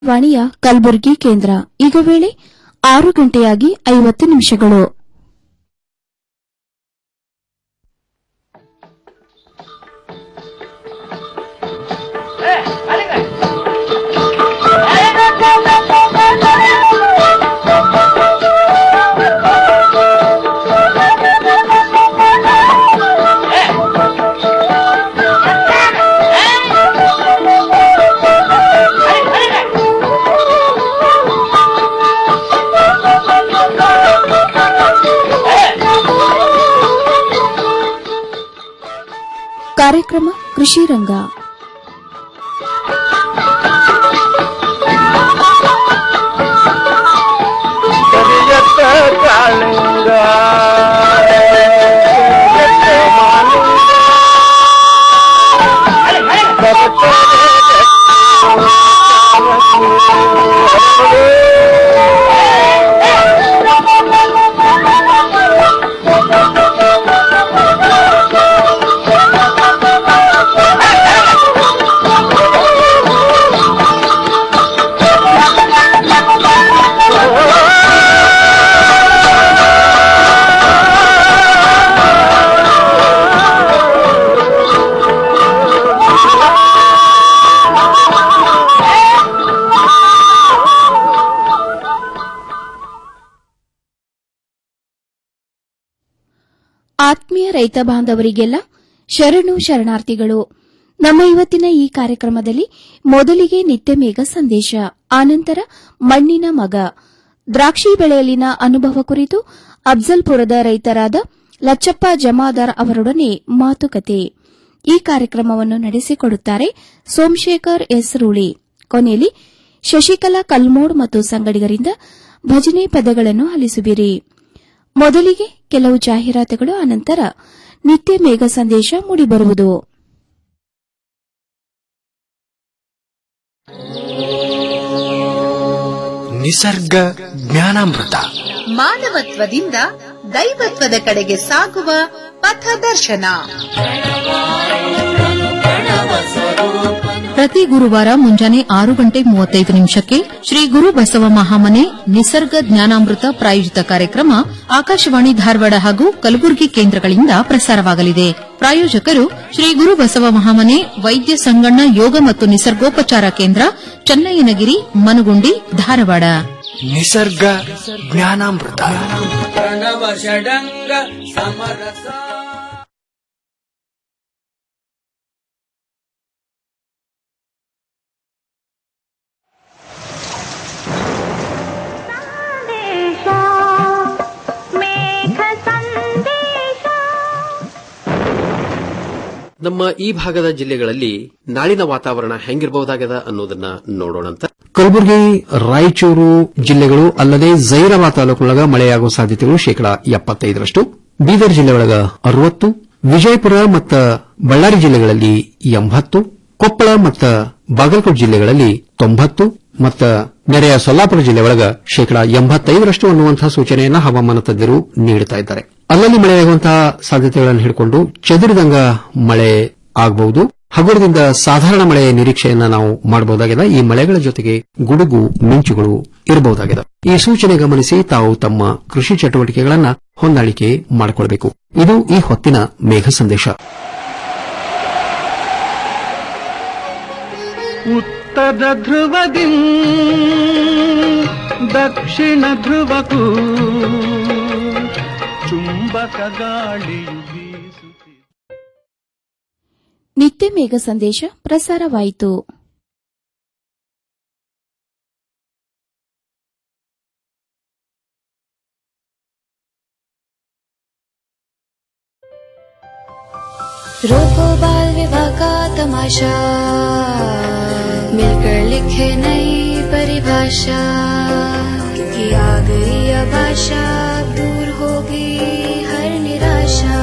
ವಾಣಿಯ ಕಲಬುರಗಿ ಕೇಂದ್ರ ಈಗ ವೇಳೆ ಆರು ಗಂಟೆಯಾಗಿ ಐವತ್ತು ನಿಮಿಷಗಳು ಕಾರ್ಯಕ್ರಮ ಕೃಷಿ ರಂಗ ಕರಿಯತ್ತ ಕಾಳಿಂಗ ಕರಿಯತ್ತ ಮಾಲಿಂಗ ಆತ್ಮೀಯ ರೈತ ಬಾಂಧವರಿಗೆಲ್ಲ ಶರಣು ಶರಣಾರ್ಥಿಗಳು ನಮ್ಮ ಇವತ್ತಿನ ಈ ಕಾರ್ಯಕ್ರಮದಲ್ಲಿ ಮೊದಲಿಗೆ ನಿತ್ಯ ಮೇಘ ಸಂದೇಶ ಆನಂತರ ಮಣ್ಣಿನ ಮಗ ದ್ರಾಕ್ಷಿ ಬೆಳೆಯಲಿನ ಅನುಭವ ಕುರಿತು ಅಫ್ಜಲ್ಪುರದ ರೈತರಾದ ಲಚ್ಚಪ್ಪ ಜಮಾದಾರ್ ಅವರೊಡನೆ ಮಾತುಕತೆ ಈ ಕಾರ್ಯಕ್ರಮವನ್ನು ನಡೆಸಿಕೊಡುತ್ತಾರೆ ಸೋಮಶೇಖರ್ ಎಸ್ ರೂಳಿ ಕೊನೆಯಲ್ಲಿ ಶಶಿಕಲಾ ಕಲ್ಮೋಡ್ ಮತ್ತು ಸಂಗಡಿಗರಿಂದ ಭಜನೆ ಪದಗಳನ್ನು ಆಲಿಸುವಿರಿ ಮೊದಲಿಗೆ ಕೆಲವು ಜಾಹೀರಾತುಗಳು ಅನಂತರ ನಿತ್ಯ ಮೇಘ ಸಂದೇಶ ಮೂಡಿಬರುವುದು ನಿಸರ್ಗ ಜ್ಞಾನಾಮೃತ ಮಾನವತ್ವದಿಂದ ದೈವತ್ವದ ಕಡೆಗೆ ಸಾಗುವ ಪಥದರ್ಶನ ಪ್ರತಿ ಗುರುವಾರ ಮುಂಜಾನೆ ಆರು ಗಂಟೆ ಮೂವತ್ತೈದು ನಿಮಿಷಕ್ಕೆ ಶ್ರೀ ಗುರು ಬಸವ ಮಹಾಮನೆ ನಿಸರ್ಗ ಜ್ಞಾನಾಮೃತ ಪ್ರಾಯೋಜಿತ ಕಾರ್ಯಕ್ರಮ ಆಕಾಶವಾಣಿ ಧಾರವಾಡ ಹಾಗೂ ಕಲಬುರಗಿ ಕೇಂದ್ರಗಳಿಂದ ಪ್ರಸಾರವಾಗಲಿದೆ ಪ್ರಾಯೋಜಕರು ಶ್ರೀ ಗುರು ಬಸವ ಮಹಾಮನೆ ವೈದ್ಯ ಸಂಗಣ್ಣ ಯೋಗ ಮತ್ತು ನಿಸರ್ಗೋಪಚಾರ ಕೇಂದ್ರ ಚನ್ನಯ್ಯನಗಿರಿ ಮನುಗುಂಡಿ ಧಾರವಾಡ ನಿಸರ್ಗ ಜ್ಞಾನಾಮೃತ ನಮ್ಮ ಈ ಭಾಗದ ಜಿಲ್ಲೆಗಳಲ್ಲಿ ನಾಳಿನ ವಾತಾವರಣ ಹೆಂಗಿರಬಹುದಾಗದ ಅನ್ನೋದನ್ನ ನೋಡೋಣಂತ ಕಲಬುರಗಿ ರಾಯಚೂರು ಜಿಲ್ಲೆಗಳು ಅಲ್ಲದೆ ಜೈರಾಬಾದ್ ತಾಲೂಕಿನೊಳಗ ಮಳೆಯಾಗುವ ಸಾಧ್ಯತೆಗಳು ಶೇಕಡಾ ಎಪ್ಪತ್ತೈದರಷ್ಟು ಬೀದರ್ ಜಿಲ್ಲೆ ಒಳಗ ಅರವತ್ತು ವಿಜಯಪುರ ಮತ್ತು ಬಳ್ಳಾರಿ ಜಿಲ್ಲೆಗಳಲ್ಲಿ ಎಂಬತ್ತು ಕೊಪ್ಪಳ ಮತ್ತು ಬಾಗಲಕೋಟೆ ಜಿಲ್ಲೆಗಳಲ್ಲಿ ತೊಂಬತ್ತು ಮತ್ತು ನೆರೆಯ ಸೊಲ್ಲಾಪುರ ಜಿಲ್ಲೆ ಒಳಗ ಶೇಕಡಾ ಎಂಬತ್ತೈದರಷ್ಟು ಅನ್ನುವಂತಹ ಸೂಚನೆಯನ್ನ ಹವಾಮಾನ ತಜ್ಞರು ನೀಡುತ್ತಾ ಇದ್ದಾರೆ ಅಲ್ಲಲ್ಲಿ ಮಳೆಯಾಗುವಂತಹ ಸಾಧ್ಯತೆಗಳನ್ನು ಹಿಡ್ಕೊಂಡು ಚದುರಿದಂಗ ಮಳೆ ಆಗಬಹುದು ಹಗುರದಿಂದ ಸಾಧಾರಣ ಮಳೆಯ ನಿರೀಕ್ಷೆಯನ್ನ ನಾವು ಮಾಡಬಹುದಾಗಿದೆ ಈ ಮಳೆಗಳ ಜೊತೆಗೆ ಗುಡುಗು ಮಿಂಚುಗಳು ಇರಬಹುದಾಗಿದೆ ಈ ಸೂಚನೆ ಗಮನಿಸಿ ತಾವು ತಮ್ಮ ಕೃಷಿ ಚಟುವಟಿಕೆಗಳನ್ನ ಹೊಂದಾಣಿಕೆ ಮಾಡಿಕೊಳ್ಳಬೇಕು ಇದು ಈ ಹೊತ್ತಿನ ಮೇಘ ಸಂದೇಶ ಉತ್ತರ ಧ್ರುವದಿ ದಕ್ಷಿಣ ಧ್ರುವಕ್ಕೂ ಚುಂಬಕ ಗಾಳಿಯು ಬೀಸುತ್ತಿದೆ ನಿತ್ಯ ಮೇಘ ಸಂದೇಶ ಪ್ರಸಾರವಾಯಿತು रोको बाल विवाह का तमाशा मिलकर लिखे नई परिभाषा क्योंकि आ गई अब आशा दूर होगी हर निराशा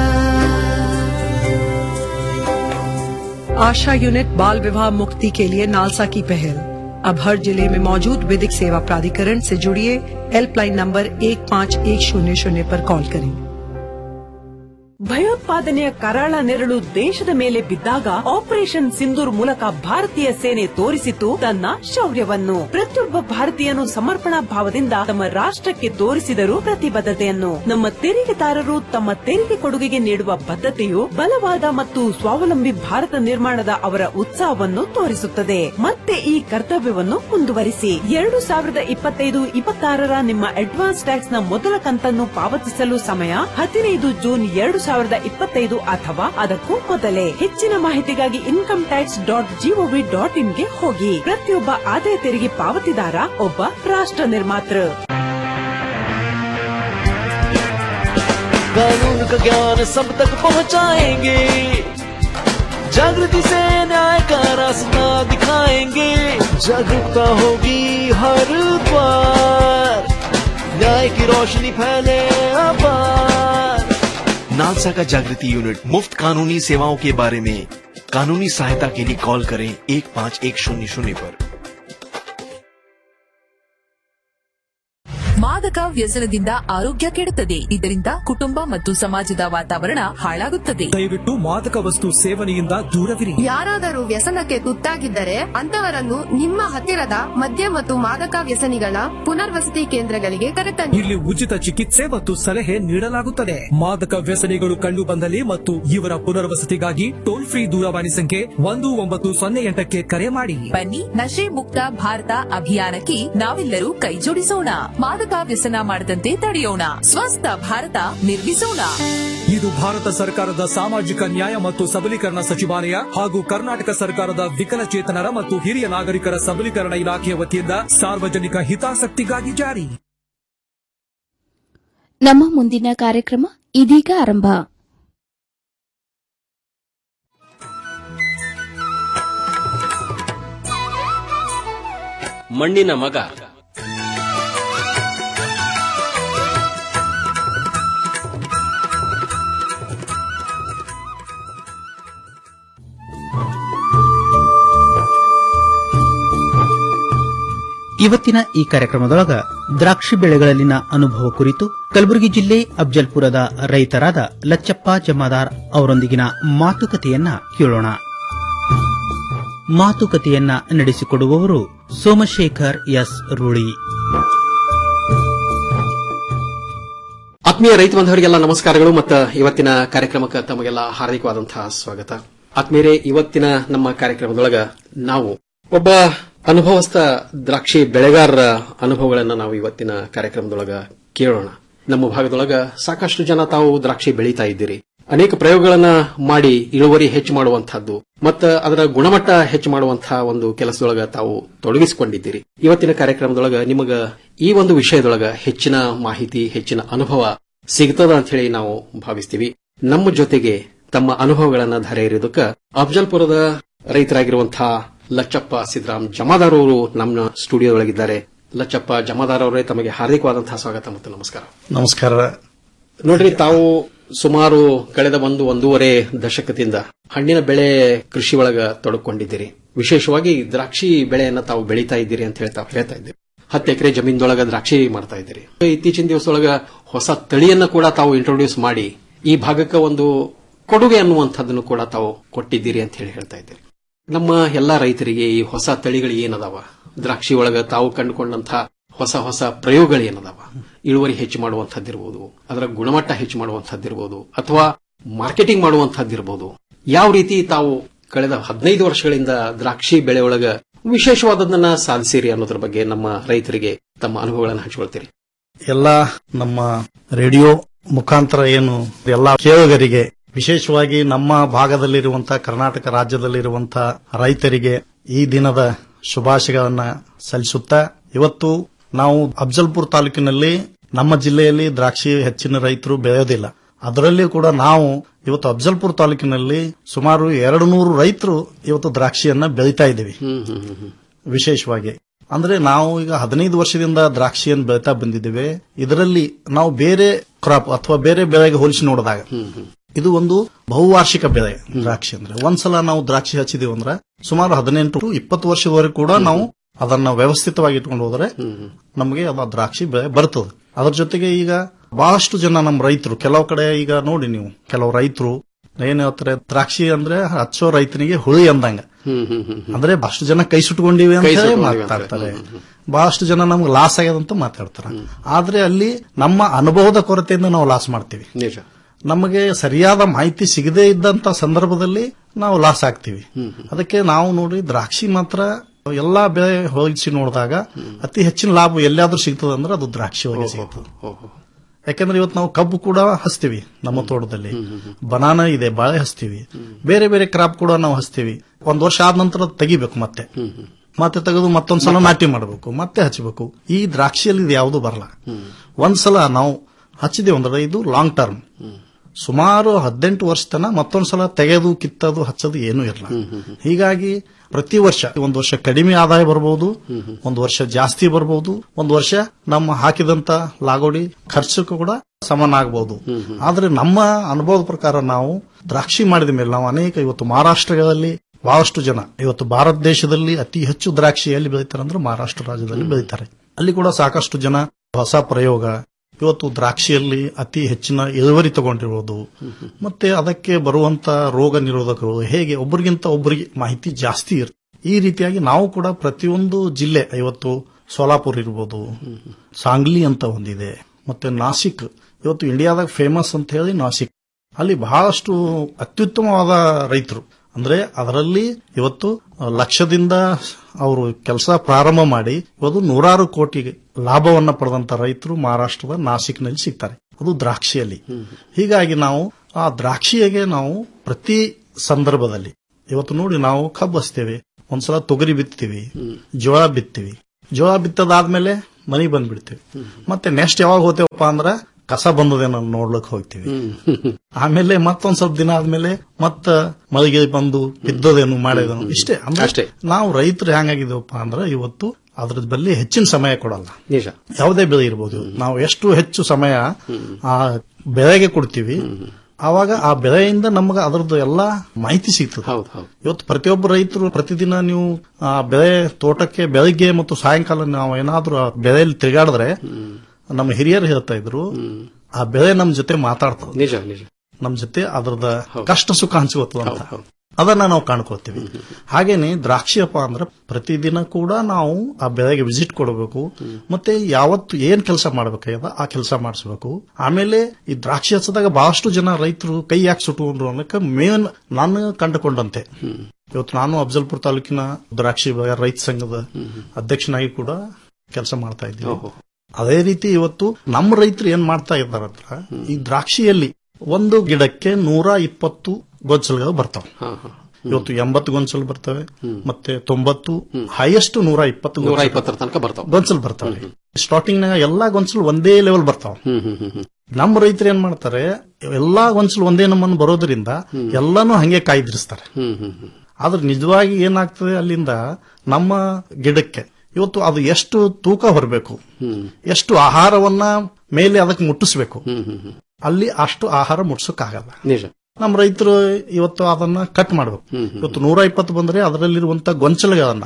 आशा यूनिट बाल विवाह मुक्ति के लिए नालसा की पहल अब हर जिले में मौजूद विधिक सेवा प्राधिकरण से जुड़िए हेल्पलाइन नंबर एक पाँच एक शून्य शून्य पर कॉल करें ಭಯೋತ್ಪಾದನೆಯ ಕರಾಳ ನೆರಳು ದೇಶದ ಮೇಲೆ ಬಿದ್ದಾಗ ಆಪರೇಷನ್ ಸಿಂಧೂರ್ ಮೂಲಕ ಭಾರತೀಯ ಸೇನೆ ತೋರಿಸಿತು ತನ್ನ ಶೌರ್ಯವನ್ನು ಪ್ರತಿಯೊಬ್ಬ ಭಾರತೀಯನು ಸಮರ್ಪಣಾ ಭಾವದಿಂದ ತಮ್ಮ ರಾಷ್ಟ್ರಕ್ಕೆ ತೋರಿಸಿದರು ಪ್ರತಿಬದ್ಧತೆಯನ್ನು ನಮ್ಮ ತೆರಿಗೆದಾರರು ತಮ್ಮ ತೆರಿಗೆ ಕೊಡುಗೆಗೆ ನೀಡುವ ಬದ್ಧತೆಯು ಬಲವಾದ ಮತ್ತು ಸ್ವಾವಲಂಬಿ ಭಾರತ ನಿರ್ಮಾಣದ ಅವರ ಉತ್ಸಾಹವನ್ನು ತೋರಿಸುತ್ತದೆ ಮತ್ತೆ ಈ ಕರ್ತವ್ಯವನ್ನು ಮುಂದುವರಿಸಿ ಎರಡು ಸಾವಿರದ ಇಪ್ಪತ್ತೈದು ಇಪ್ಪತ್ತಾರರ ನಿಮ್ಮ ಅಡ್ವಾನ್ಸ್ ಟ್ಯಾಕ್ಸ್ ನ ಮೊದಲ ಕಂತನ್ನು ಪಾವತಿಸಲು ಸಮಯ ಹದಿನೈದು ಜೂನ್ ಎರಡು ಸಾವಿರದ ಇಪ್ಪತ್ತೈದು ಅಥವಾ ಅದಕ್ಕೂ ಮೊದಲೇ ಹೆಚ್ಚಿನ ಮಾಹಿತಿಗಾಗಿ income tax dot G O V dot ಇನ್ಗೆ ಹೋಗಿ ಪ್ರತಿಯೊಬ್ಬ ಆದಾಯ ತೆರಿಗೆ ಪಾವತಿದಾರ ಒಬ್ಬ ರಾಷ್ಟ್ರ ನಿರ್ಮಾತೃ कानून का ज्ञान सब तक पहुंचाएंगे जागृति से न्याय का रास्ता दिखाएंगे जागरूकता होगी हर द्वार न्याय की रोशनी फैले अपार नालसा का जागृति यूनिट मुफ्त कानूनी सेवाओं के बारे में कानूनी सहायता के लिए कॉल करें एक पाँच एक शून्य शून्य पर ಮಾದಕ ವ್ಯಸನದಿಂದ ಆರೋಗ್ಯ ಕೆಡುತ್ತದೆ ಇದರಿಂದ ಕುಟುಂಬ ಮತ್ತು ಸಮಾಜದ ವಾತಾವರಣ ಹಾಳಾಗುತ್ತದೆ ದಯವಿಟ್ಟು ಮಾದಕ ವಸ್ತು ಸೇವನೆಯಿಂದ ದೂರವಿರಿ ಯಾರಾದರೂ ವ್ಯಸನಕ್ಕೆ ತುತ್ತಾಗಿದ್ದರೆ ಅಂತವರನ್ನು ನಿಮ್ಮ ಹತ್ತಿರದ ಮದ್ಯ ಮತ್ತು ಮಾದಕ ವ್ಯಸನಿಗಳ ಪುನರ್ವಸತಿ ಕೇಂದ್ರಗಳಿಗೆ ಕರೆತನ್ನಿ ಇಲ್ಲಿ ಉಚಿತ ಚಿಕಿತ್ಸೆ ಮತ್ತು ಸಲಹೆ ನೀಡಲಾಗುತ್ತದೆ ಮಾದಕ ವ್ಯಸನಿಗಳು ಕಂಡು ಬಂದಲ್ಲಿ ಮತ್ತು ಇವರ ಪುನರ್ವಸತಿಗಾಗಿ ಟೋಲ್ ಫ್ರೀ ದೂರವಾಣಿ ಸಂಖ್ಯೆ ಒಂದು ಒಂಬತ್ತು ಸೊನ್ನೆ ಎಂಟಕ್ಕೆ ಕರೆ ಮಾಡಿ ಬನ್ನಿ ನಶೆ ಮುಕ್ತ ಭಾರತ ಅಭಿಯಾನಕ್ಕೆ ನಾವೆಲ್ಲರೂ ಕೈಜೋಡಿಸೋಣ ಮಾದಕ ವ್ಯಸನ ಮಾಡದಂತೆ ತಡೆಯೋಣ ಸ್ವಸ್ಥ ಭಾರತ ನಿರ್ಮಿಸೋಣ ಇದು ಭಾರತ ಸರ್ಕಾರದ ಸಾಮಾಜಿಕ ನ್ಯಾಯ ಮತ್ತು ಸಬಲೀಕರಣ ಸಚಿವಾಲಯ ಹಾಗೂ ಕರ್ನಾಟಕ ಸರ್ಕಾರದ ವಿಕಲಚೇತನರ ಮತ್ತು ಹಿರಿಯ ನಾಗರಿಕರ ಸಬಲೀಕರಣ ಇಲಾಖೆಯ ವತಿಯಿಂದ ಸಾರ್ವಜನಿಕ ಹಿತಾಸಕ್ತಿಗಾಗಿ ಜಾರಿ ನಮ್ಮ ಮುಂದಿನ ಕಾರ್ಯಕ್ರಮ ಇದೀಗ ಆರಂಭ ಮಣ್ಣಿನ ಮಗ ಇವತ್ತಿನ ಈ ಕಾರ್ಯಕ್ರಮದೊಳಗ ದ್ರಾಕ್ಷಿ ಬೆಳೆಗಳಲ್ಲಿನ ಅನುಭವ ಕುರಿತು ಕಲಬುರಗಿ ಜಿಲ್ಲೆ ಅಫ್ಜಲ್ಪುರದ ರೈತರಾದ ಲಚ್ಚಪ್ಪ ಜಮಾದಾರ್ ಅವರೊಂದಿಗಿನ ಮಾತುಕತೆಯನ್ನ ಕೇಳೋಣ ಮಾತುಕತೆಯನ್ನ ನಡೆಸಿಕೊಡುವವರು ಸೋಮಶೇಖರ್ ಎಸ್ ರೂಳಿ ಆತ್ಮೀಯ ರೈತ ಬಾಂಧವರಿಗೆಲ್ಲ ನಮಸ್ಕಾರಗಳು ಮತ್ತು ಇವತ್ತಿನ ಕಾರ್ಯಕ್ರಮಕ್ಕೆ ತಮಗೆಲ್ಲ ಹಾರ್ದಿಕವಾದಂತಹ ಸ್ವಾಗತ ಆತ್ಮೀಯರೇ ಇವತ್ತಿನ ನಮ್ಮ ಕಾರ್ಯಕ್ರಮದೊಳಗ ನಾವು ಒಬ್ಬ ಅನುಭವಸ್ಥ ದ್ರಾಕ್ಷಿ ಬೆಳೆಗಾರರ ಅನುಭವಗಳನ್ನ ನಾವು ಇವತ್ತಿನ ಕಾರ್ಯಕ್ರಮದೊಳಗ ಕೇಳೋಣ ನಮ್ಮ ಭಾಗದೊಳಗ ಸಾಕಷ್ಟು ಜನ ತಾವು ದ್ರಾಕ್ಷಿ ಬೆಳೀತಾ ಇದ್ದೀರಿ ಅನೇಕ ಪ್ರಯೋಗಗಳನ್ನ ಮಾಡಿ ಇಳುವರಿ ಹೆಚ್ಚು ಮಾಡುವಂತಹದ್ದು ಮತ್ತು ಅದರ ಗುಣಮಟ್ಟ ಹೆಚ್ಚು ಮಾಡುವಂತಹ ಒಂದು ಕೆಲಸದೊಳಗ ತಾವು ತೊಡಗಿಸಿಕೊಂಡಿದ್ದೀರಿ ಇವತ್ತಿನ ಕಾರ್ಯಕ್ರಮದೊಳಗ ನಿಮಗ ಈ ಒಂದು ವಿಷಯದೊಳಗ ಹೆಚ್ಚಿನ ಮಾಹಿತಿ ಹೆಚ್ಚಿನ ಅನುಭವ ಸಿಗ್ತದ ಅಂತ ಹೇಳಿ ನಾವು ಭಾವಿಸ್ತೀವಿ ನಮ್ಮ ಜೊತೆಗೆ ತಮ್ಮ ಅನುಭವಗಳನ್ನ ಧಾರೆ ಇರೋದಕ್ಕ ಅಫ್ಜಲ್ಪುರದ ರೈತರಾಗಿರುವಂತಹ ಲಚ್ಚಪ್ಪ ಸಿದ್ದರಾಮ್ ಜಮಾದಾರ್ ಅವರು ನಮ್ಮ ಸ್ಟುಡಿಯೋದೊಳಗಿದ್ದಾರೆ ಲಚ್ಚಪ್ಪ ಜಮಾದಾರ್ ಅವರೇ ತಮಗೆ ಹಾರ್ದಿಕವಾದಂತಹ ಸ್ವಾಗತ ಮತ್ತು ನಮಸ್ಕಾರ ನಮಸ್ಕಾರ ನೋಡ್ರಿ ತಾವು ಸುಮಾರು ಕಳೆದ ಒಂದು ಒಂದೂವರೆ ದಶಕದಿಂದ ಹಣ್ಣಿನ ಬೆಳೆ ಕೃಷಿ ಒಳಗ ತೊಡಕೊಂಡಿದ್ದೀರಿ ವಿಶೇಷವಾಗಿ ದ್ರಾಕ್ಷಿ ಬೆಳೆಯನ್ನ ತಾವು ಬೆಳೀತಾ ಇದ್ದೀರಿ ಅಂತ ಹೇಳಿ ತಾವು ಹೇಳ್ತಾ ಇದ್ದೀರಿ ಹತ್ತು ಎಕರೆ ಜಮೀನದೊಳಗ ದ್ರಾಕ್ಷಿ ಮಾಡ್ತಾ ಇದ್ದೀರಿ ಇತ್ತೀಚಿನ ದಿವಸದೊಳಗ ಹೊಸ ತಳಿಯನ್ನ ಕೂಡ ತಾವು ಇಂಟ್ರೊಡ್ಯೂಸ್ ಮಾಡಿ ಈ ಭಾಗಕ್ಕೆ ಒಂದು ಕೊಡುಗೆ ಅನ್ನುವಂಥದ್ದನ್ನು ಕೂಡ ತಾವು ಕೊಟ್ಟಿದ್ದೀರಿ ಅಂತ ಹೇಳಿ ಹೇಳ್ತಾ ಇದ್ದೀರಿ ನಮ್ಮ ಎಲ್ಲಾ ರೈತರಿಗೆ ಈ ಹೊಸ ತಳಿಗಳು ಏನದಾವ ದ್ರಾಕ್ಷಿ ಒಳಗ ತಾವು ಕಂಡುಕೊಂಡಂತಹ ಹೊಸ ಹೊಸ ಪ್ರಯೋಗಗಳು ಏನದಾವ ಇಳುವರಿ ಹೆಚ್ಚು ಮಾಡುವಂತಹದ್ದಿರ್ಬೋದು ಅದರ ಗುಣಮಟ್ಟ ಹೆಚ್ಚು ಮಾಡುವಂತಹದ್ದಿರ್ಬೋದು ಅಥವಾ ಮಾರ್ಕೆಟಿಂಗ್ ಮಾಡುವಂತಹದ್ದಿರ್ಬೋದು ಯಾವ ರೀತಿ ತಾವು ಕಳೆದ ಹದಿನೈದು ವರ್ಷಗಳಿಂದ ದ್ರಾಕ್ಷಿ ಬೆಳೆ ಒಳಗ ವಿಶೇಷವಾದದನ್ನ ಸಾಧಿಸಿರಿ ಅನ್ನೋದ್ರ ಬಗ್ಗೆ ನಮ್ಮ ರೈತರಿಗೆ ತಮ್ಮ ಅನುಭವಗಳನ್ನು ಹಂಚಿಕೊಳ್ತೀರಿ ಎಲ್ಲ ನಮ್ಮ ರೇಡಿಯೋ ಮುಖಾಂತರ ಏನು ಎಲ್ಲ ಕೇಳುಗರಿಗೆ ವಿಶೇಷವಾಗಿ ನಮ್ಮ ಭಾಗದಲ್ಲಿರುವಂತಹ ಕರ್ನಾಟಕ ರಾಜ್ಯದಲ್ಲಿರುವಂತಹ ರೈತರಿಗೆ ಈ ದಿನದ ಶುಭಾಶಯಗಳನ್ನ ಸಲ್ಲಿಸುತ್ತಾ ಇವತ್ತು ನಾವು ಅಫ್ಜಲ್ಪುರ್ ತಾಲೂಕಿನಲ್ಲಿ ನಮ್ಮ ಜಿಲ್ಲೆಯಲ್ಲಿ ದ್ರಾಕ್ಷಿ ಹೆಚ್ಚಿನ ರೈತರು ಬೆಳೆಯೋದಿಲ್ಲ ಅದರಲ್ಲಿ ಕೂಡ ನಾವು ಇವತ್ತು ಅಫ್ಜಲ್ಪುರ್ ತಾಲೂಕಿನಲ್ಲಿ ಸುಮಾರು ಎರಡು ನೂರು ರೈತರು ಇವತ್ತು ದ್ರಾಕ್ಷಿಯನ್ನ ಬೆಳೀತಾ ಇದ್ದೀವಿ ವಿಶೇಷವಾಗಿ ಅಂದ್ರೆ ನಾವು ಈಗ ಹದಿನೈದು ವರ್ಷದಿಂದ ದ್ರಾಕ್ಷಿಯನ್ನು ಬೆಳೀತಾ ಬಂದಿದ್ದೇವೆ ಇದರಲ್ಲಿ ನಾವು ಬೇರೆ ಕ್ರಾಪ್ ಅಥವಾ ಬೇರೆ ಬೆಳೆಗೆ ಹೋಲಿಸಿ ನೋಡಿದಾಗ ಇದು ಒಂದು ಬಹುವಾರ್ಷಿಕ ಬೆಳೆ ದ್ರಾಕ್ಷಿ ಅಂದ್ರೆ ಒಂದ್ಸಲ ನಾವು ದ್ರಾಕ್ಷಿ ಹಚ್ಚಿದೀವಿ ಅಂದ್ರೆ ಸುಮಾರು ಹದಿನೆಂಟು ಇಪ್ಪತ್ತು ವರ್ಷದವರೆಗೂ ಕೂಡ ನಾವು ಅದನ್ನ ವ್ಯವಸ್ಥಿತವಾಗಿ ಇಟ್ಕೊಂಡು ಹೋದ್ರೆ ನಮಗೆ ಅದು ದ್ರಾಕ್ಷಿ ಬೆಳೆ ಬರ್ತದೆ ಅದ್ರ ಜೊತೆಗೆ ಈಗ ಬಹಳಷ್ಟು ಜನ ನಮ್ಮ ರೈತರು ಕೆಲವು ಕಡೆ ಈಗ ನೋಡಿ ನೀವು ಕೆಲವು ರೈತರು ಏನ್ ಹೇಳ್ತಾರೆ ದ್ರಾಕ್ಷಿ ಅಂದ್ರೆ ಹಚ್ಚೋ ರೈತನಿಗೆ ಹುಳಿ ಅಂದಂಗ ಹ್ಮ್ ಹ್ಮ್ ಹ್ಮ್ ಹ್ಮ್. ಅಂದ್ರೆ ಬಹಳಷ್ಟು ಜನ ಕೈ ಸುಟ್ಕೊಂಡಿವಿ ಅಂತ ಕೈ ಹೇಳಿ ಸುಟ್ಕೊಂಡಿವಿ ಅಂತ. ಮಾತಾಡ್ತಾರೆ ಬಹಳಷ್ಟು ಜನ ನಮ್ಗೆ ಲಾಸ್ ಆಗ್ಯದ ಅಂತ ಮಾತಾಡ್ತಾರೆ ಆದ್ರೆ ಅಲ್ಲಿ ನಮ್ಮ ಅನುಭವದ ಕೊರತೆಯಿಂದ ನಾವು ಲಾಸ್ ಮಾಡ್ತೀವಿ ನಿಜ ನಮಗೆ ಸರಿಯಾದ ಮಾಹಿತಿ ಸಿಗದೇ ಇದ್ದಂತ ಸಂದರ್ಭದಲ್ಲಿ ನಾವು ಲಾಸ್ ಆಗ್ತೀವಿ ಅದಕ್ಕೆ ನಾವು ನೋಡಿ ದ್ರಾಕ್ಷಿ ಮಾತ್ರ ಎಲ್ಲಾ ಬೆಳೆ ಹೋಲಿಸಿ ನೋಡಿದಾಗ ಅತಿ ಹೆಚ್ಚಿನ ಲಾಭ ಎಲ್ಲಾದ್ರೂ ಸಿಗ್ತದೆ ಅಂದ್ರೆ ಅದು ದ್ರಾಕ್ಷಿ ಒಳಗೆ ಸಿಗ್ತದೆ ಯಾಕಂದ್ರೆ ಇವತ್ತು ನಾವು ಕಬ್ಬು ಕೂಡ ಹಚ್ತೀವಿ ನಮ್ಮ ತೋಟದಲ್ಲಿ ಬನಾನ ಇದೆ ಬಾಳೆ ಹಚ್ತೀವಿ ಬೇರೆ ಬೇರೆ ಕ್ರಾಪ್ ಕೂಡ ನಾವು ಹಚ್ತೀವಿ ಒಂದ್ ವರ್ಷ ಆದ ನಂತರ ಅದ್ ತೆಗಿಬೇಕು ಮತ್ತೆ ಮತ್ತೆ ತೆಗೆದು ಮತ್ತೊಂದ್ಸಲ ನಾಟಿ ಮಾಡಬೇಕು ಮತ್ತೆ ಹಚ್ಚಬೇಕು ಈ ದ್ರಾಕ್ಷಿಯಲ್ಲಿ ಇದು ಯಾವುದು ಬರಲ್ಲ ಒಂದ್ಸಲ ನಾವು ಹಚ್ಚಿದೇವು ಅಂದ್ರೆ ಇದು ಲಾಂಗ್ ಟರ್ಮ್ ಸುಮಾರು ಹದಿನೆಂಟು ವರ್ಷ ತನ ಮತ್ತೊಂದ್ಸಲ ತೆಗೆದು ಕಿತ್ತದು ಹಚ್ಚೋದು ಏನೂ ಇರಲ್ಲ ಹೀಗಾಗಿ ಪ್ರತಿ ವರ್ಷ ಒಂದು ವರ್ಷ ಕಡಿಮೆ ಆದಾಯ ಬರಬಹುದು ಒಂದು ವರ್ಷ ಜಾಸ್ತಿ ಬರಬಹುದು ಒಂದು ವರ್ಷ ನಮ್ಮ ಹಾಕಿದಂತ ಲಾಗೋಡಿ ಖರ್ಚಕ್ಕೂ ಕೂಡ ಸಮಾನ ಆಗಬಹುದು ಆದ್ರೆ ನಮ್ಮ ಅನುಭವದ ಪ್ರಕಾರ ನಾವು ದ್ರಾಕ್ಷಿ ಮಾಡಿದ ಮೇಲೆ ನಾವು ಅನೇಕ ಇವತ್ತು ಮಹಾರಾಷ್ಟ್ರಗಳಲ್ಲಿ ಬಹಳಷ್ಟು ಜನ ಇವತ್ತು ಭಾರತ ದೇಶದಲ್ಲಿ ಅತಿ ಹೆಚ್ಚು ದ್ರಾಕ್ಷಿ ಎಲ್ಲಿ ಬೆಳೀತಾರೆ ಅಂದ್ರೆ ಮಹಾರಾಷ್ಟ್ರ ರಾಜ್ಯದಲ್ಲಿ ಬೆಳೀತಾರೆ ಅಲ್ಲಿ ಕೂಡ ಸಾಕಷ್ಟು ಜನ ಹೊಸ ಪ್ರಯೋಗ ಇವತ್ತು ದ್ರಾಕ್ಷಿಯಲ್ಲಿ ಅತಿ ಹೆಚ್ಚಿನ ಇಳುವರಿ ತಗೊಂಡಿರೋದು ಮತ್ತೆ ಅದಕ್ಕೆ ಬರುವಂತ ರೋಗ ನಿರೋಧಕಗಳು ಹೇಗೆ ಒಬ್ಬರಿಗಿಂತ ಒಬ್ಬರಿಗೆ ಮಾಹಿತಿ ಜಾಸ್ತಿ ಇರುತ್ತೆ ಈ ರೀತಿಯಾಗಿ ನಾವು ಕೂಡ ಪ್ರತಿಯೊಂದು ಜಿಲ್ಲೆ ಇವತ್ತು ಸೋಲಾಪುರ್ ಇರ್ಬೋದು ಸಾಂಗ್ಲಿ ಅಂತ ಒಂದಿದೆ ಮತ್ತೆ ನಾಸಿಕ್ ಇವತ್ತು ಇಂಡಿಯಾದಾಗ ಫೇಮಸ್ ಅಂತ ಹೇಳಿ ನಾಸಿಕ್ ಅಲ್ಲಿ ಬಹಳಷ್ಟು ಅತ್ಯುತ್ತಮವಾದ ರೈತರು ಅಂದ್ರೆ ಅದರಲ್ಲಿ ಇವತ್ತು ಲಕ್ಷದಿಂದ ಅವರು ಕೆಲಸ ಪ್ರಾರಂಭ ಮಾಡಿ ಇವತ್ತು ನೂರಾರು ಕೋಟಿ ಲಾಭವನ್ನ ಪಡೆದಂತ ರೈತರು ಮಹಾರಾಷ್ಟ್ರದ ನಾಸಿಕ್ನಲ್ಲಿ ಸಿಗ್ತಾರೆ ಅದು ದ್ರಾಕ್ಷಿಯಲ್ಲಿ ಹೀಗಾಗಿ ನಾವು ಆ ದ್ರಾಕ್ಷಿಗೆ ನಾವು ಪ್ರತಿ ಸಂದರ್ಭದಲ್ಲಿ ಇವತ್ತು ನೋಡಿ ನಾವು ಕಬ್ಬು ಹಚ್ತೇವೆ ಒಂದ್ಸಲ ತೊಗರಿ ಬಿತ್ತೀವಿ ಜೋಳ ಬಿತ್ತೀವಿ ಜೋಳ ಬಿತ್ತದಾದ್ಮೇಲೆ ಮನೆಗೆ ಬಂದ್ಬಿಡ್ತೀವಿ ಮತ್ತೆ ನೆಕ್ಸ್ಟ್ ಯಾವಾಗ ಹೋಗ್ತೇವಪ್ಪ ಅಂದ್ರ ಕಸ ಬಂದದೇನೋ ನೋಡ್ಲಿಕ್ ಹೋಗ್ತೀವಿ ಆಮೇಲೆ ಮತ್ತೊಂದ್ ಸ್ವಲ್ಪ ದಿನ ಆದ್ಮೇಲೆ ಮತ್ತ ಮಳಿಗೆ ಬಂದು ಬಿದ್ದೋದೇನು ಮಾಡೋದೇನು ಇಷ್ಟೇ ಅಂದ್ರೆ ನಾವು ರೈತರು ಹೆಂಗಾಗಿದ್ದೇವಪ್ಪ ಅಂದ್ರೆ ಇವತ್ತು ಅದ್ರ ಬಲ್ಲಿ ಹೆಚ್ಚಿನ ಸಮಯ ಕೊಡಲ್ಲ ನಿಜ ಯಾವುದೇ ಬೆಳೆ ಇರಬಹುದು ನಾವು ಎಷ್ಟು ಹೆಚ್ಚು ಸಮಯ ಆ ಬೆಳೆಗೆ ಕೊಡ್ತೀವಿ ಆವಾಗ ಆ ಬೆಳೆಯಿಂದ ನಮಗೆ ಅದರದ್ದು ಎಲ್ಲಾ ಮಾಹಿತಿ ಸಿಗ್ತದೆ ಇವತ್ತು ಪ್ರತಿಯೊಬ್ಬ ರೈತರು ಪ್ರತಿದಿನ ನೀವು ಆ ಬೆಳೆ ತೋಟಕ್ಕೆ ಬೆಳಿಗ್ಗೆ ಮತ್ತು ಸಾಯಂಕಾಲ ನಾವು ಏನಾದ್ರೂ ಆ ಬೆಳೆಯಲ್ಲಿ ತಿರುಗಾಡಿದ್ರೆ ನಮ್ಮ ಹಿರಿಯರು ಹೇಳ್ತಾ ಇದ್ರು ಆ ಬೆಳೆ ನಮ್ ಜೊತೆ ಮಾತಾಡ್ತದೆ ನಿಜ ನಿಜ ನಮ್ ಜೊತೆ ಅದರದ ಕಷ್ಟ ಸುಖ ಹಂಚ್ಕೋತದ ಅಂತ ಅದನ್ನ ನಾವು ಕಾಣ್ಕೊಳ್ತೀವಿ ಹಾಗೇನೆ ದ್ರಾಕ್ಷಿಯಪ್ಪ ಅಂದ್ರೆ ಪ್ರತಿದಿನ ಕೂಡ ನಾವು ಆ ಬೆಳೆಗೆ ವಿಸಿಟ್ ಕೊಡಬೇಕು ಮತ್ತೆ ಯಾವತ್ತು ಏನ್ ಕೆಲಸ ಮಾಡ್ಬೇಕಾಗ್ಯದ ಆ ಕೆಲಸ ಮಾಡಿಸ್ಬೇಕು ಆಮೇಲೆ ಈ ದ್ರಾಕ್ಷಿ ಹಚ್ಚದಾಗ ಬಹಳಷ್ಟು ಜನ ರೈತರು ಕೈ ಯಾಕೆ ಸುಟ್ಟುಕೊಂಡ್ರು ಅನ್ನಕ್ಕೆ ಮೇನ್ ನಾನು ಕಂಡುಕೊಂಡಂತೆ ಇವತ್ತು ನಾನು ಅಫಜಲ್ಪುರ ತಾಲೂಕಿನ ದ್ರಾಕ್ಷಿ ಬೆಳೆಗಾರ ರೈತ ಸಂಘದ ಅಧ್ಯಕ್ಷನಾಗಿ ಕೂಡ ಕೆಲಸ ಮಾಡ್ತಾ ಇದ್ದೀನಿ ಅದೇ ರೀತಿ ಇವತ್ತು ನಮ್ಮ ರೈತರು ಏನ್ ಮಾಡ್ತಾ ಇದ್ದಾರಂದ್ರ ಈ ದ್ರಾಕ್ಷಿಯಲ್ಲಿ ಒಂದು ಗಿಡಕ್ಕೆ ನೂರ ಇಪ್ಪತ್ತು ಗೊಂಚಲುಗಳು ಬರ್ತಾವ ಇವತ್ತು ಎಂಬತ್ತು ಗೊಂಚಲು ಬರ್ತವೆ ಮತ್ತೆ ತೊಂಬತ್ತು ಹೈಯೆಸ್ಟ್ ನೂರ ಇಪ್ಪತ್ತು ನೂರ ಇಪ್ಪತ್ತರ ತನಕ ಬರ್ತಾವ ಗೊಂಚಲು ಬರ್ತಾವೆ ಸ್ಟಾರ್ಟಿಂಗ್ ನಾಗ ಎಲ್ಲಾ ಗೊಂಚಲು ಒಂದೇ ಲೆವೆಲ್ ಬರ್ತಾವ ನಮ್ಮ ರೈತರು ಏನ್ ಮಾಡ್ತಾರೆ ಎಲ್ಲಾ ಗೊಂಚಲು ಒಂದೇ ನಮ್ಮನ್ನು ಬರೋದ್ರಿಂದ ಎಲ್ಲಾನು ಹಂಗೆ ಕಾಯ್ದಿರಿಸ್ತಾರೆ ಆದ್ರೆ ನಿಜವಾಗಿ ಏನಾಗ್ತದೆ ಅಲ್ಲಿಂದ ನಮ್ಮ ಗಿಡಕ್ಕೆ ಇವತ್ತು ಅದು ಎಷ್ಟು ತೂಕ ಹೊರಬೇಕು ಎಷ್ಟು ಆಹಾರವನ್ನ ಮೇಲೆ ಅದಕ್ಕೆ ಮುಟ್ಟಿಸ್ಬೇಕು ಅಲ್ಲಿ ಅಷ್ಟು ಆಹಾರ ಮುಟ್ಸಕ್ಕಾಗಲ್ಲ ನಿಜ ನಮ್ಮ ರೈತರು ಇವತ್ತು ಅದನ್ನ ಕಟ್ ಮಾಡಬೇಕು ಇವತ್ತು ನೂರ ಇಪ್ಪತ್ತು ಬಂದ್ರೆ ಅದರಲ್ಲಿರುವಂತ ಗೊಂಚಲುಗಳನ್ನ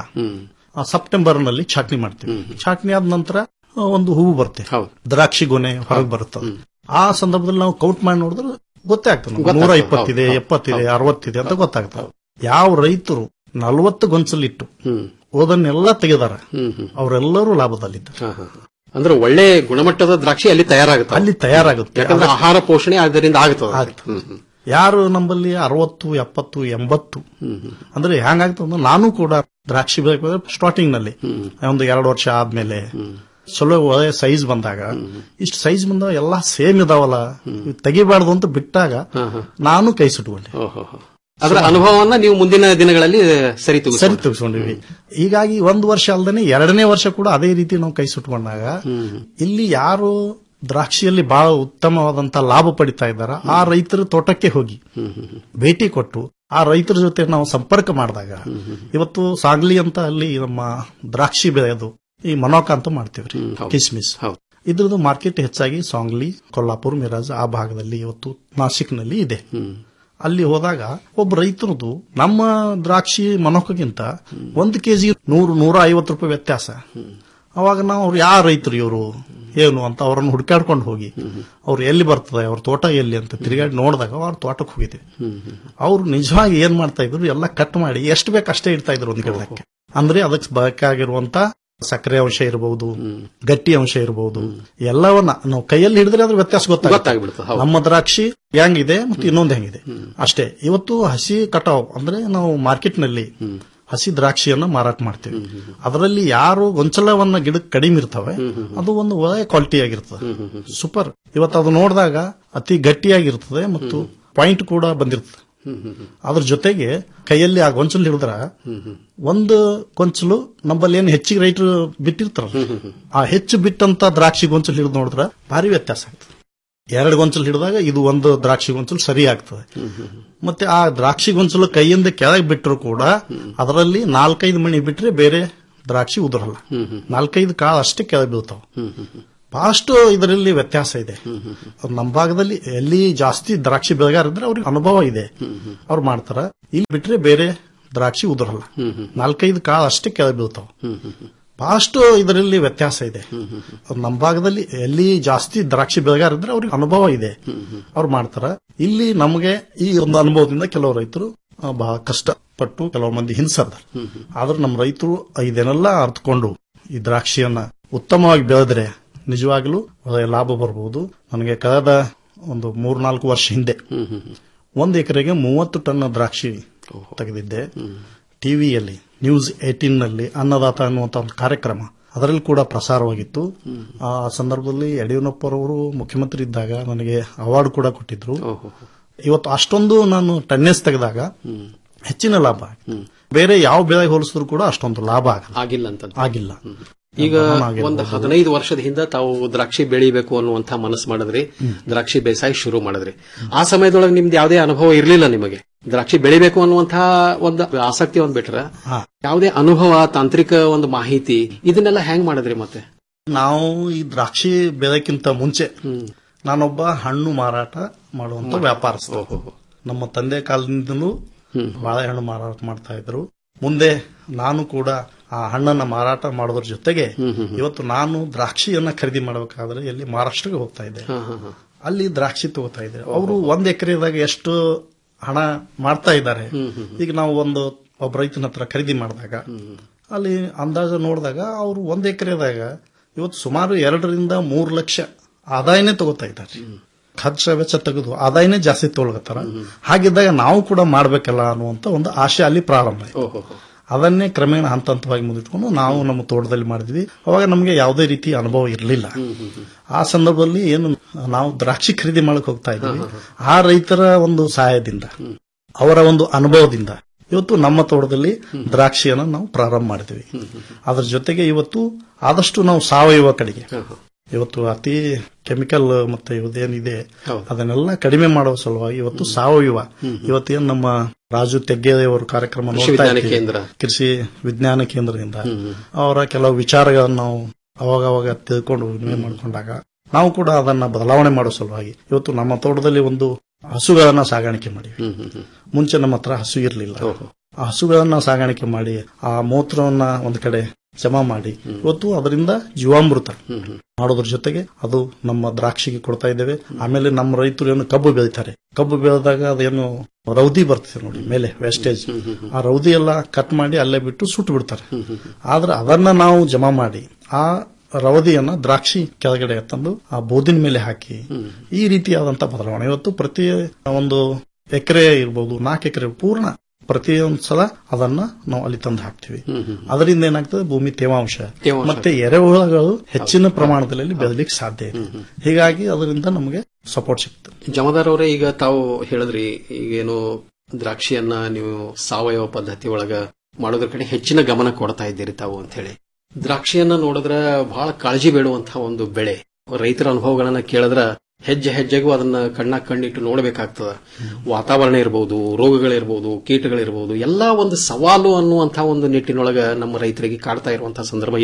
ಆ ಸೆಪ್ಟೆಂಬರ್ ನಲ್ಲಿ ಚಾಟ್ನಿ ಮಾಡ್ತೀವಿ ಚಾಟ್ನಿ ಆದ ನಂತರ ಆ, ಒಂದು ಹೂವು ಬರುತ್ತೆ ದ್ರಾಕ್ಷಿ ಗೊನೆ ಹೊರಗೆ ಬರುತ್ತೆ ಆ ಸಂದರ್ಭದಲ್ಲಿ ನಾವು ಕೌಂಟ್ ಮಾಡಿ ನೋಡಿದ್ರೆ ಗೊತ್ತೇ ಆಗ್ತದೆ ನಮ್ಗೆ. ಗೊತ್ತಾಗ್ತದೆ. ನೂರ ಇಪ್ಪತ್ತಿದೆ ಹೌದು, ಎಪ್ಪತ್ತಿದೆ ಅರವತ್ತಿದೆ ಅಂತ ಗೊತ್ತಾಗ್ತದೆ ಯಾವ ರೈತರು ನಲವತ್ತು ಗೊಂಚಲಿಟ್ಟು ಓದನ್ನೆಲ್ಲ ತೆಗೆದಾರ ಅವರೆಲ್ಲರೂ ಲಾಭದಲ್ಲಿದ್ದಾರೆ ಅಂದ್ರೆ ಒಳ್ಳೆ ಗುಣಮಟ್ಟದ ದ್ರಾಕ್ಷಿ ಅಲ್ಲಿ ತಯಾರಾಗುತ್ತೆ ಅಲ್ಲಿ ತಯಾರಾಗುತ್ತೆ ಯಾಕಂದ್ರೆ ಆಹಾರ ಪೋಷಣೆ ಅದರಿಂದ ಆಗುತ್ತದೆ ಆಗ್ತದೆ. ಯಾರು ನಮ್ಮಲ್ಲಿ ಅರವತ್ತು ಎಪ್ಪತ್ತು ಎಂಬತ್ತು ಅಂದ್ರೆ ಹೆಂಗಾಗ್ತದೆ ಅಂದ್ರೆ ನಾನು ಕೂಡ ದ್ರಾಕ್ಷಿ ಬೆಳೆ ಸ್ಟಾರ್ಟಿಂಗ್ ನಲ್ಲಿ ಒಂದು ಎರಡು ವರ್ಷ ಆದ್ಮೇಲೆ ಚಲೋ ಒಳ್ಳೆ ಸೈಜ್ ಬಂದಾಗ ಇಷ್ಟು ಸೈಜ್ ಬಂದಾಗ ಎಲ್ಲಾ ಸೇಮ್ ಇದಾವಲ್ಲ ಇವ್ ತೆಗಿಬಾರ್ದು ಅಂತ ಬಿಟ್ಟಾಗ ನಾನು ಕೈ ಸುಟ್ಕೊಂಡೆ ಅದರ ಅನುಭವವನ್ನ ನೀವು ಮುಂದಿನ ದಿನಗಳಲ್ಲಿ ಸರಿ ತೂಗಿಸ್ಕೊಂಡ್ರಿ. ಸರಿ ತೆಗೆಸ್ಕೊಂಡಿವಿ ಹೀಗಾಗಿ ಒಂದು ವರ್ಷ ಅಲ್ದೇನೆ ಎರಡನೇ ವರ್ಷ ಕೂಡ ಅದೇ ರೀತಿ ನಾವು ಕೈ ಸುಟ್ಕೊಂಡಾಗ ಇಲ್ಲಿ ಯಾರು ದ್ರಾಕ್ಷಿಯಲ್ಲಿ ಬಹಳ ಉತ್ತಮವಾದಂತ ಲಾಭ ಪಡಿತಾ ಇದ್ದಾರ ಆ ರೈತರ ತೋಟಕ್ಕೆ ಹೋಗಿ ಭೇಟಿ ಕೊಟ್ಟು ಆ ರೈತರ ಜೊತೆ ನಾವು ಸಂಪರ್ಕ ಮಾಡಿದಾಗ ಇವತ್ತು ಸಾಗ್ಲಿ ಅಂತ ಅಲ್ಲಿ ನಮ್ಮ ದ್ರಾಕ್ಷಿ ಬೆಳೆಯೋದು ಈ ಮನೋಕ ಅಂತ ಮಾಡ್ತೀವ್ರಿ ಕಿಸ್ಮಿಸ್ ಇದ್ರದ್ದು ಮಾರ್ಕೆಟ್ ಹೆಚ್ಚಾಗಿ ಸಾಂಗ್ಲಿ ಕೊಲ್ಲಾಪುರ್ ಮಿರಾಜ್ ಆ ಭಾಗದಲ್ಲಿ ಇವತ್ತು ನಾಸಿಕ್ನಲ್ಲಿ ಇದೆ ಅಲ್ಲಿ ಹೋದಾಗ ಒಬ್ಬ ರೈತರದು ನಮ್ಮ ದ್ರಾಕ್ಷಿ ಮನೋಕಗಿಂತ ಒಂದು ಕೆಜಿ ನೂರು ನೂರ ಐವತ್ತು ರೂಪಾಯಿ ವ್ಯತ್ಯಾಸ ಅವಾಗ ನಾವು ಅವ್ರು ಯಾವ ರೈತರು ಇವರು ಏನು ಅಂತ ಅವರನ್ನು ಹುಡುಕಾಡ್ಕೊಂಡು ಹೋಗಿ ಅವ್ರು ಎಲ್ಲಿ ಬರ್ತದೆ ಅವ್ರ ತೋಟ ಎಲ್ಲಿ ಅಂತ ತಿರುಗಾಡಿ ನೋಡಿದಾಗ ಅವ್ರ ತೋಟಕ್ಕೆ ಹೋಗಿದ್ವಿ ಅವ್ರು ನಿಜವಾಗಿ ಏನ್ ಮಾಡ್ತಾ ಇದ್ರು ಎಲ್ಲ ಕಟ್ ಮಾಡಿ ಎಷ್ಟು ಬೇಕು ಅಷ್ಟೇ ಇಡ್ತಾ ಇದ್ರು ಒಂದ್ ಗಿಡಕ್ಕೆ ಅಂದ್ರೆ ಅದಕ್ಕೆ ಬೇಕಾಗಿರುವಂತ ಸಕ್ಕರೆ ಅಂಶ ಇರಬಹುದು ಗಟ್ಟಿ ಅಂಶ ಇರಬಹುದು ಎಲ್ಲವನ್ನ ನಾವು ಕೈಯಲ್ಲಿ ಹಿಡಿದ್ರೆ ಅದ್ರ ವ್ಯತ್ಯಾಸ ಗೊತ್ತಾಗ್ಬಿಡುತ್ತೆ, ಗೊತ್ತಾಗುತ್ತೆ ಹೌದು. ನಮ್ಮ ದ್ರಾಕ್ಷಿ ಹೆಂಗಿದೆ ಮತ್ತು ಇನ್ನೊಂದು ಹೆಂಗಿದೆ ಅಷ್ಟೇ ಇವತ್ತು ಹಸಿ ಕಟಾವ್ ಅಂದ್ರೆ ನಾವು ಮಾರ್ಕೆಟ್ ನಲ್ಲಿ ಹಸಿ ದ್ರಾಕ್ಷಿಯನ್ನ ಮಾರಾಟ ಮಾಡ್ತೀವಿ ಅದರಲ್ಲಿ ಯಾರು ಗೊಂಚಲವನ್ನ ಗಿಡಕ್ಕೆ ಕಡಿಮೆ ಇರ್ತವೆ ಅದು ಒಂದು ಒಳ್ಳೆಯ ಕ್ವಾಲಿಟಿ ಆಗಿರ್ತದೆ ಸೂಪರ್ ಇವತ್ತು ಅದು ನೋಡಿದಾಗ ಅತಿ ಗಟ್ಟಿಯಾಗಿರ್ತದೆ ಮತ್ತು ಪಾಯಿಂಟ್ ಕೂಡ ಬಂದಿರ್ತದೆ ಅದ್ರ ಜೊತೆಗೆ ಕೈಯಲ್ಲಿ ಆ ಗೊಂಚಲು ಹಿಡಿದ್ರ ಒಂದು ಗೊಂಚಲು ನಮ್ಮಲ್ಲಿ ಏನು ಹೆಚ್ಚಿಗೆ ರೈತರು ಬಿಟ್ಟಿರ್ತಾರ ಆ ಹೆಚ್ಚು ಬಿಟ್ಟಂತ ದ್ರಾಕ್ಷಿ ಗೊಂಚಲು ಹಿಡಿದು ನೋಡಿದ್ರ ಭಾರಿ ವ್ಯತ್ಯಾಸ ಆಗ್ತದೆ ಎರಡು ಗೊಂಚಲು ಹಿಡಿದಾಗ ಇದು ಒಂದು ದ್ರಾಕ್ಷಿ ಗೊಂಚಲು ಸರಿ ಆಗ್ತದೆ ಮತ್ತೆ ಆ ದ್ರಾಕ್ಷಿ ಗೊಂಚಲು ಕೈಯಿಂದ ಕೆಳಗೆ ಬಿಟ್ಟರು ಕೂಡ ಅದರಲ್ಲಿ ನಾಲ್ಕೈದು ಮಣಿ ಬಿಟ್ರೆ ಬೇರೆ ದ್ರಾಕ್ಷಿ ಉದುರಲ್ಲ ನಾಲ್ಕೈದು ಕಾಳು ಅಷ್ಟೇ ಕೆಳಗೆ ಬೀಳ್ತಾವ ಬಹಳಷ್ಟು ಇದರಲ್ಲಿ ವ್ಯತ್ಯಾಸ ಇದೆ ನಮ್ಮ ಭಾಗದಲ್ಲಿ ಎಲ್ಲಿ ಜಾಸ್ತಿ ದ್ರಾಕ್ಷಿ ಬೆಳೆಗಾರ ಇದ್ರೆ ಅವ್ರಿಗೆ ಅನುಭವ ಇದೆ ಅವ್ರು ಮಾಡ್ತಾರ ಇಲ್ಲಿ ಬಿಟ್ರೆ ಬೇರೆ ದ್ರಾಕ್ಷಿ ಉದುರಲ್ಲ ನಾಲ್ಕೈದು ಕಾಳು ಅಷ್ಟೇ ಕೆಳಗೆ ಬೀಳ್ತಾವ ಬಹಳಷ್ಟು ಇದರಲ್ಲಿ ವ್ಯತ್ಯಾಸ ಇದೆ ನಮ್ಮ ಭಾಗದಲ್ಲಿ ಎಲ್ಲಿ ಜಾಸ್ತಿ ದ್ರಾಕ್ಷಿ ಬೆಳೆಗಾರ ಇದ್ರೆ ಅವ್ರಿಗೆ ಅನುಭವ ಇದೆ ಅವ್ರು ಮಾಡ್ತಾರ ಇಲ್ಲಿ ನಮಗೆ ಈ ಒಂದು ಅನುಭವದಿಂದ ಕೆಲವು ರೈತರು ಆ, ಬಹಳ ಕಷ್ಟಪಟ್ಟು ಕೆಲವು ಮಂದಿ ಹಿಂಸರ್ದಾರ ಆದ್ರೆ ನಮ್ಮ ರೈತರು ಇದನ್ನೆಲ್ಲ ಅರ್ಥಕೊಂಡು ಈ ದ್ರಾಕ್ಷಿಯನ್ನ ಉತ್ತಮವಾಗಿ ಬೆಳೆದ್ರೆ ನಿಜವಾಗ್ಲೂ ಒಳ್ಳೆಯ ಲಾಭ ಬರಬಹುದು ನನಗೆ ಕಳೆದ ಒಂದು ಮೂರ್ನಾಲ್ಕು ವರ್ಷ ಹಿಂದೆ ಒಂದು ಎಕರೆಗೆ ಮೂವತ್ತು ಟನ್ ದ್ರಾಕ್ಷಿ ತೆಗೆದಿದ್ದೆ ಟಿವಿಯಲ್ಲಿ ನ್ಯೂಸ್ ಏಟೀನ್ ನಲ್ಲಿ ಅನ್ನದಾತ ಅನ್ನುವಂತ ಒಂದು ಕಾರ್ಯಕ್ರಮ ಅದರಲ್ಲಿ ಕೂಡ ಪ್ರಸಾರವಾಗಿತ್ತು ಆ ಸಂದರ್ಭದಲ್ಲಿ ಯಡಿಯೂರಪ್ಪರವರು ಮುಖ್ಯಮಂತ್ರಿ ಇದ್ದಾಗ ನನಗೆ ಅವಾರ್ಡ್ ಕೂಡ ಕೊಟ್ಟಿದ್ರು ಇವತ್ತು ಅಷ್ಟೊಂದು ನಾನು ಟನ್ನೆಸ್ ತೆಗೆದಾಗ ಹೆಚ್ಚಿನ ಲಾಭ ಆಗಿದೆ. ಬೇರೆ ಯಾವ ಬೆಳೆ ಹೋಲಿಸಿದ್ರು ಕೂಡ ಅಷ್ಟೊಂದು ಲಾಭ ಆಗಲ್ಲ ಆಗಿಲ್ಲ ಅಂತ ಆಗಿಲ್ಲ ಈಗ ಆಗಿರ್ಬೋದು. ಒಂದು ಹದಿನೈದು ವರ್ಷದ ಹಿಂದೆ ತಾವು ದ್ರಾಕ್ಷಿ ಬೆಳಿಬೇಕು ಅನ್ನುವಂತ ಮನಸ್ಸು ಮಾಡಿದ್ರಿ ದ್ರಾಕ್ಷಿ ಬೇಸಾಯ ಶುರು ಮಾಡಿದ್ರಿ ಆ ಸಮಯದೊಳಗೆ ನಿಮ್ದು ಯಾವುದೇ ಅನುಭವ ಇರಲಿಲ್ಲ ನಿಮಗೆ ದ್ರಾಕ್ಷಿ ಬೆಳಿಬೇಕು ಅನ್ನುವಂತ ಒಂದು ಆಸಕ್ತಿ ಒಂದ್ ಬಿಟ್ರ ಹಾ. ಯಾವುದೇ ಅನುಭವ ತಾಂತ್ರಿಕ ಒಂದು ಮಾಹಿತಿ ಇದನ್ನೆಲ್ಲ ಹೆಂಗ್ ಮಾಡಿದ್ರಿ ಮತ್ತೆ ನಾವು ಈ ದ್ರಾಕ್ಷಿ ಬೆಳೆಕ್ಕಿಂತ ಮುಂಚೆ ನಾನೊಬ್ಬ ಹಣ್ಣು ಮಾರಾಟ ಮಾಡುವಂತ ವ್ಯಾಪಾರಸ್ಥ ನಮ್ಮ ತಂದೆ ಕಾಲದಿಂದಲೂ ಬಾಳೆಹಣ್ಣು ಮಾರಾಟ ಮಾಡ್ತಾ ಇದ್ರು ಮುಂದೆ ನಾನು ಕೂಡ ಆ ಹಣ್ಣನ್ನ ಮಾರಾಟ ಮಾಡೋದ್ರ ಜೊತೆಗೆ ಇವತ್ತು ನಾನು ದ್ರಾಕ್ಷಿಯನ್ನ ಖರೀದಿ ಮಾಡಬೇಕಾದ್ರೆ ಎಲ್ಲಿ ಮಹಾರಾಷ್ಟ್ರಕ್ಕೆ ಹೋಗ್ತಾ ಇದ್ದೆ ಅಲ್ಲಿ ದ್ರಾಕ್ಷಿ ತಗೋತಾ ಇದ್ದಾರೆ ಅವರು ಒಂದ್ ಎಕರೆದಾಗ ಎಷ್ಟು ಹಣ ಮಾಡ್ತಾ ಇದ್ದಾರೆ ಈಗ ನಾವು ಒಂದು ಒಬ್ಬ ರೈತನ ಹತ್ರ ಖರೀದಿ ಮಾಡಿದಾಗ ಅಲ್ಲಿ ಅಂದಾಜು ನೋಡಿದಾಗ ಅವರು ಒಂದ್ ಎಕರೆದಾಗ ಇವತ್ತು ಸುಮಾರು ಎರಡರಿಂದ ಮೂರು ಲಕ್ಷ ಆದಾಯನೇ ತಗೋತಾ ಇದ್ದಾರೆ ಖರ್ಚು ವೆಚ್ಚ ತೆಗೆದು ಆದಾಯನೇ ಜಾಸ್ತಿ ತೊಗೊಳಗತ್ತಾರ ಹಾಗಿದ್ದಾಗ ನಾವು ಕೂಡ ಮಾಡ್ಬೇಕಲ್ಲ ಅನ್ನುವಂತ ಒಂದು ಆಶೆ ಅಲ್ಲಿ ಪ್ರಾರಂಭ ಆಯ್ತು. ಅದನ್ನೇ ಕ್ರಮೇಣ ಹಂತ ಹಂತವಾಗಿ ಮುಂದಿಟ್ಕೊಂಡು ನಾವು ನಮ್ಮ ತೋಟದಲ್ಲಿ ಮಾಡಿದ್ವಿ ಅವಾಗ ನಮಗೆ ಯಾವುದೇ ರೀತಿ ಅನುಭವ ಇರಲಿಲ್ಲ ಆ ಸಂದರ್ಭದಲ್ಲಿ ಏನು ನಾವು ದ್ರಾಕ್ಷಿ ಖರೀದಿ ಮಾಡಕ್ ಹೋಗ್ತಾ ಇದ್ವಿ ಆ ರೈತರ ಒಂದು ಸಹಾಯದಿಂದ ಅವರ ಒಂದು ಅನುಭವದಿಂದ ಇವತ್ತು ನಮ್ಮ ತೋಟದಲ್ಲಿ ದ್ರಾಕ್ಷಿಯನ್ನು ನಾವು ಪ್ರಾರಂಭ ಮಾಡಿದ್ವಿ ಅದ್ರ ಜೊತೆಗೆ ಇವತ್ತು ಆದಷ್ಟು ನಾವು ಸಾವಯವ ಕಡೆಗೆ ಇವತ್ತು ಅತಿ ಕೆಮಿಕಲ್ ಮತ್ತೆ ಇದೇನಿದೆ ಅದನ್ನೆಲ್ಲ ಕಡಿಮೆ ಮಾಡುವ ಸಲುವಾಗಿ ಇವತ್ತು ಸಾವಯವ ಇವತ್ತೇನು ನಮ್ಮ ರಾಜು ತೆಗ್ಗೆಯವರು ಕಾರ್ಯಕ್ರಮ ಕೃಷಿ ನೋಡ್ತಾ ವಿಜ್ಞಾನ ಇರ್ತೀವಿ. ಕೇಂದ್ರ. ಕೃಷಿ ವಿಜ್ಞಾನ ಕೇಂದ್ರದಿಂದ ಅವರ ಕೆಲವು ವಿಚಾರಗಳನ್ನು ನಾವು ಅವಾಗ ಅವಾಗ ತಿಳ್ಕೊಂಡು ವಿನಿಮಯ ಮಾಡಿಕೊಂಡಾಗ ನಾವು ಕೂಡ ಅದನ್ನ ಬದಲಾವಣೆ ಮಾಡೋ ಸಲುವಾಗಿ ಇವತ್ತು ನಮ್ಮ ತೋಟದಲ್ಲಿ ಒಂದು ಹಸುಗಳನ್ನ ಸಾಗಾಣಿಕೆ ಮಾಡಿವಿ ಮುಂಚೆ ನಮ್ಮ ಹತ್ರ ಹಸು ಇರಲಿಲ್ಲ ಆ ಹಸುಗಳನ್ನ ಸಾಗಾಣಿಕೆ ಮಾಡಿ ಆ ಮೂತ್ರವನ್ನ ಒಂದ್ ಕಡೆ ಜಮಾ ಮಾಡಿ ಇವತ್ತು ಅದರಿಂದ ಜೀವಾಮೃತ ಮಾಡೋದ್ರ ಜೊತೆಗೆ ಅದು ನಮ್ಮ ದ್ರಾಕ್ಷಿಗೆ ಕೊಡ್ತಾ ಇದ್ದೇವೆ ಆಮೇಲೆ ನಮ್ಮ ರೈತರು ಏನು ಕಬ್ಬು ಬೆಳಿತಾರೆ ಕಬ್ಬು ಬೆಳೆದಾಗ ಅದೇನು ರೌದಿ ಬರ್ತದೆ ನೋಡಿ ಮೇಲೆ ವೇಸ್ಟೇಜ್ ಆ ರೌದಿ ಎಲ್ಲ ಕಟ್ ಮಾಡಿ ಅಲ್ಲೇ ಬಿಟ್ಟು ಸುಟ್ಟು ಬಿಡ್ತಾರೆ ಆದ್ರೆ ಅದನ್ನ ನಾವು ಜಮಾ ಮಾಡಿ ಆ ರವದಿಯನ್ನ ದ್ರಾಕ್ಷಿ ಕೆಳಗಡೆ ತಂದು ಆ ಬೋದಿನ ಮೇಲೆ ಹಾಕಿ ಈ ರೀತಿಯಾದಂತ ಬದಲಾವಣೆ ಇವತ್ತು ಪ್ರತಿ ಒಂದು ಎಕರೆ ಇರ್ಬೋದು ನಾಲ್ಕು ಎಕರೆ ಪೂರ್ಣ ಪ್ರತಿಯೊಂದು ಸಲ ಅದನ್ನ ನಾವು ಅಲ್ಲಿ ತಂದು ಹಾಕ್ತಿವಿ ಅದರಿಂದ ಏನಾಗ್ತದೆ ಭೂಮಿ ತೇವಾಂಶ ತೇವಾಂಶ. ಮತ್ತೆ ಎರೆಹುಳಗಳು ಹೆಚ್ಚಿನ ಪ್ರಮಾಣದಲ್ಲಿ ಅಲ್ಲಿ ಬೆಳಲಿಕ್ಕೆ ಸಾಧ್ಯ ಇದೆ ಹೀಗಾಗಿ ಅದರಿಂದ ನಮಗೆ ಸಪೋರ್ಟ್ ಸಿಗ್ತದೆ ಜಮದಾರ್ ಅವರೇ ಈಗ ತಾವು ಹೇಳಿದ್ರಿ ಈಗೇನು ದ್ರಾಕ್ಷಿಯನ್ನ ನೀವು ಸಾವಯವ ಪದ್ಧತಿ ಒಳಗ ಮಾಡೋದ್ರ ಕಡೆ ಹೆಚ್ಚಿನ ಗಮನ ಕೊಡ್ತಾ ಇದ್ದೀರಿ ತಾವು ಅಂತ ಹೇಳಿ ದ್ರಾಕ್ಷಿಯನ್ನ ನೋಡಿದ್ರ ಬಹಳ ಕಾಳಜಿ ಬೇಡುವಂತಹ ಒಂದು ಬೆಳೆ ರೈತರ ಅನುಭವಗಳನ್ನ ಕೇಳಿದ್ರ ಹೆಜ್ಜೆ ಹೆಜ್ಜೆಗೂ ಅದನ್ನ ಕಣ್ಣ ಕಣ್ಣಿಟ್ಟು ನೋಡಬೇಕಾಗ್ತದ ವಾತಾವರಣ ಇರಬಹುದು ರೋಗಗಳಿರ್ಬೋದು ಕೀಟಗಳಿರ್ಬೋದು ಎಲ್ಲಾ ಒಂದು ಸವಾಲು ಅನ್ನುವಂತಹ ಒಂದು ನಿಟ್ಟಿನೊಳಗ ನಮ್ಮ ರೈತರಿಗೆ ಕಾಡ್ತಾ ಇರುವಂತಹ ಸಂದರ್ಭ ಇದು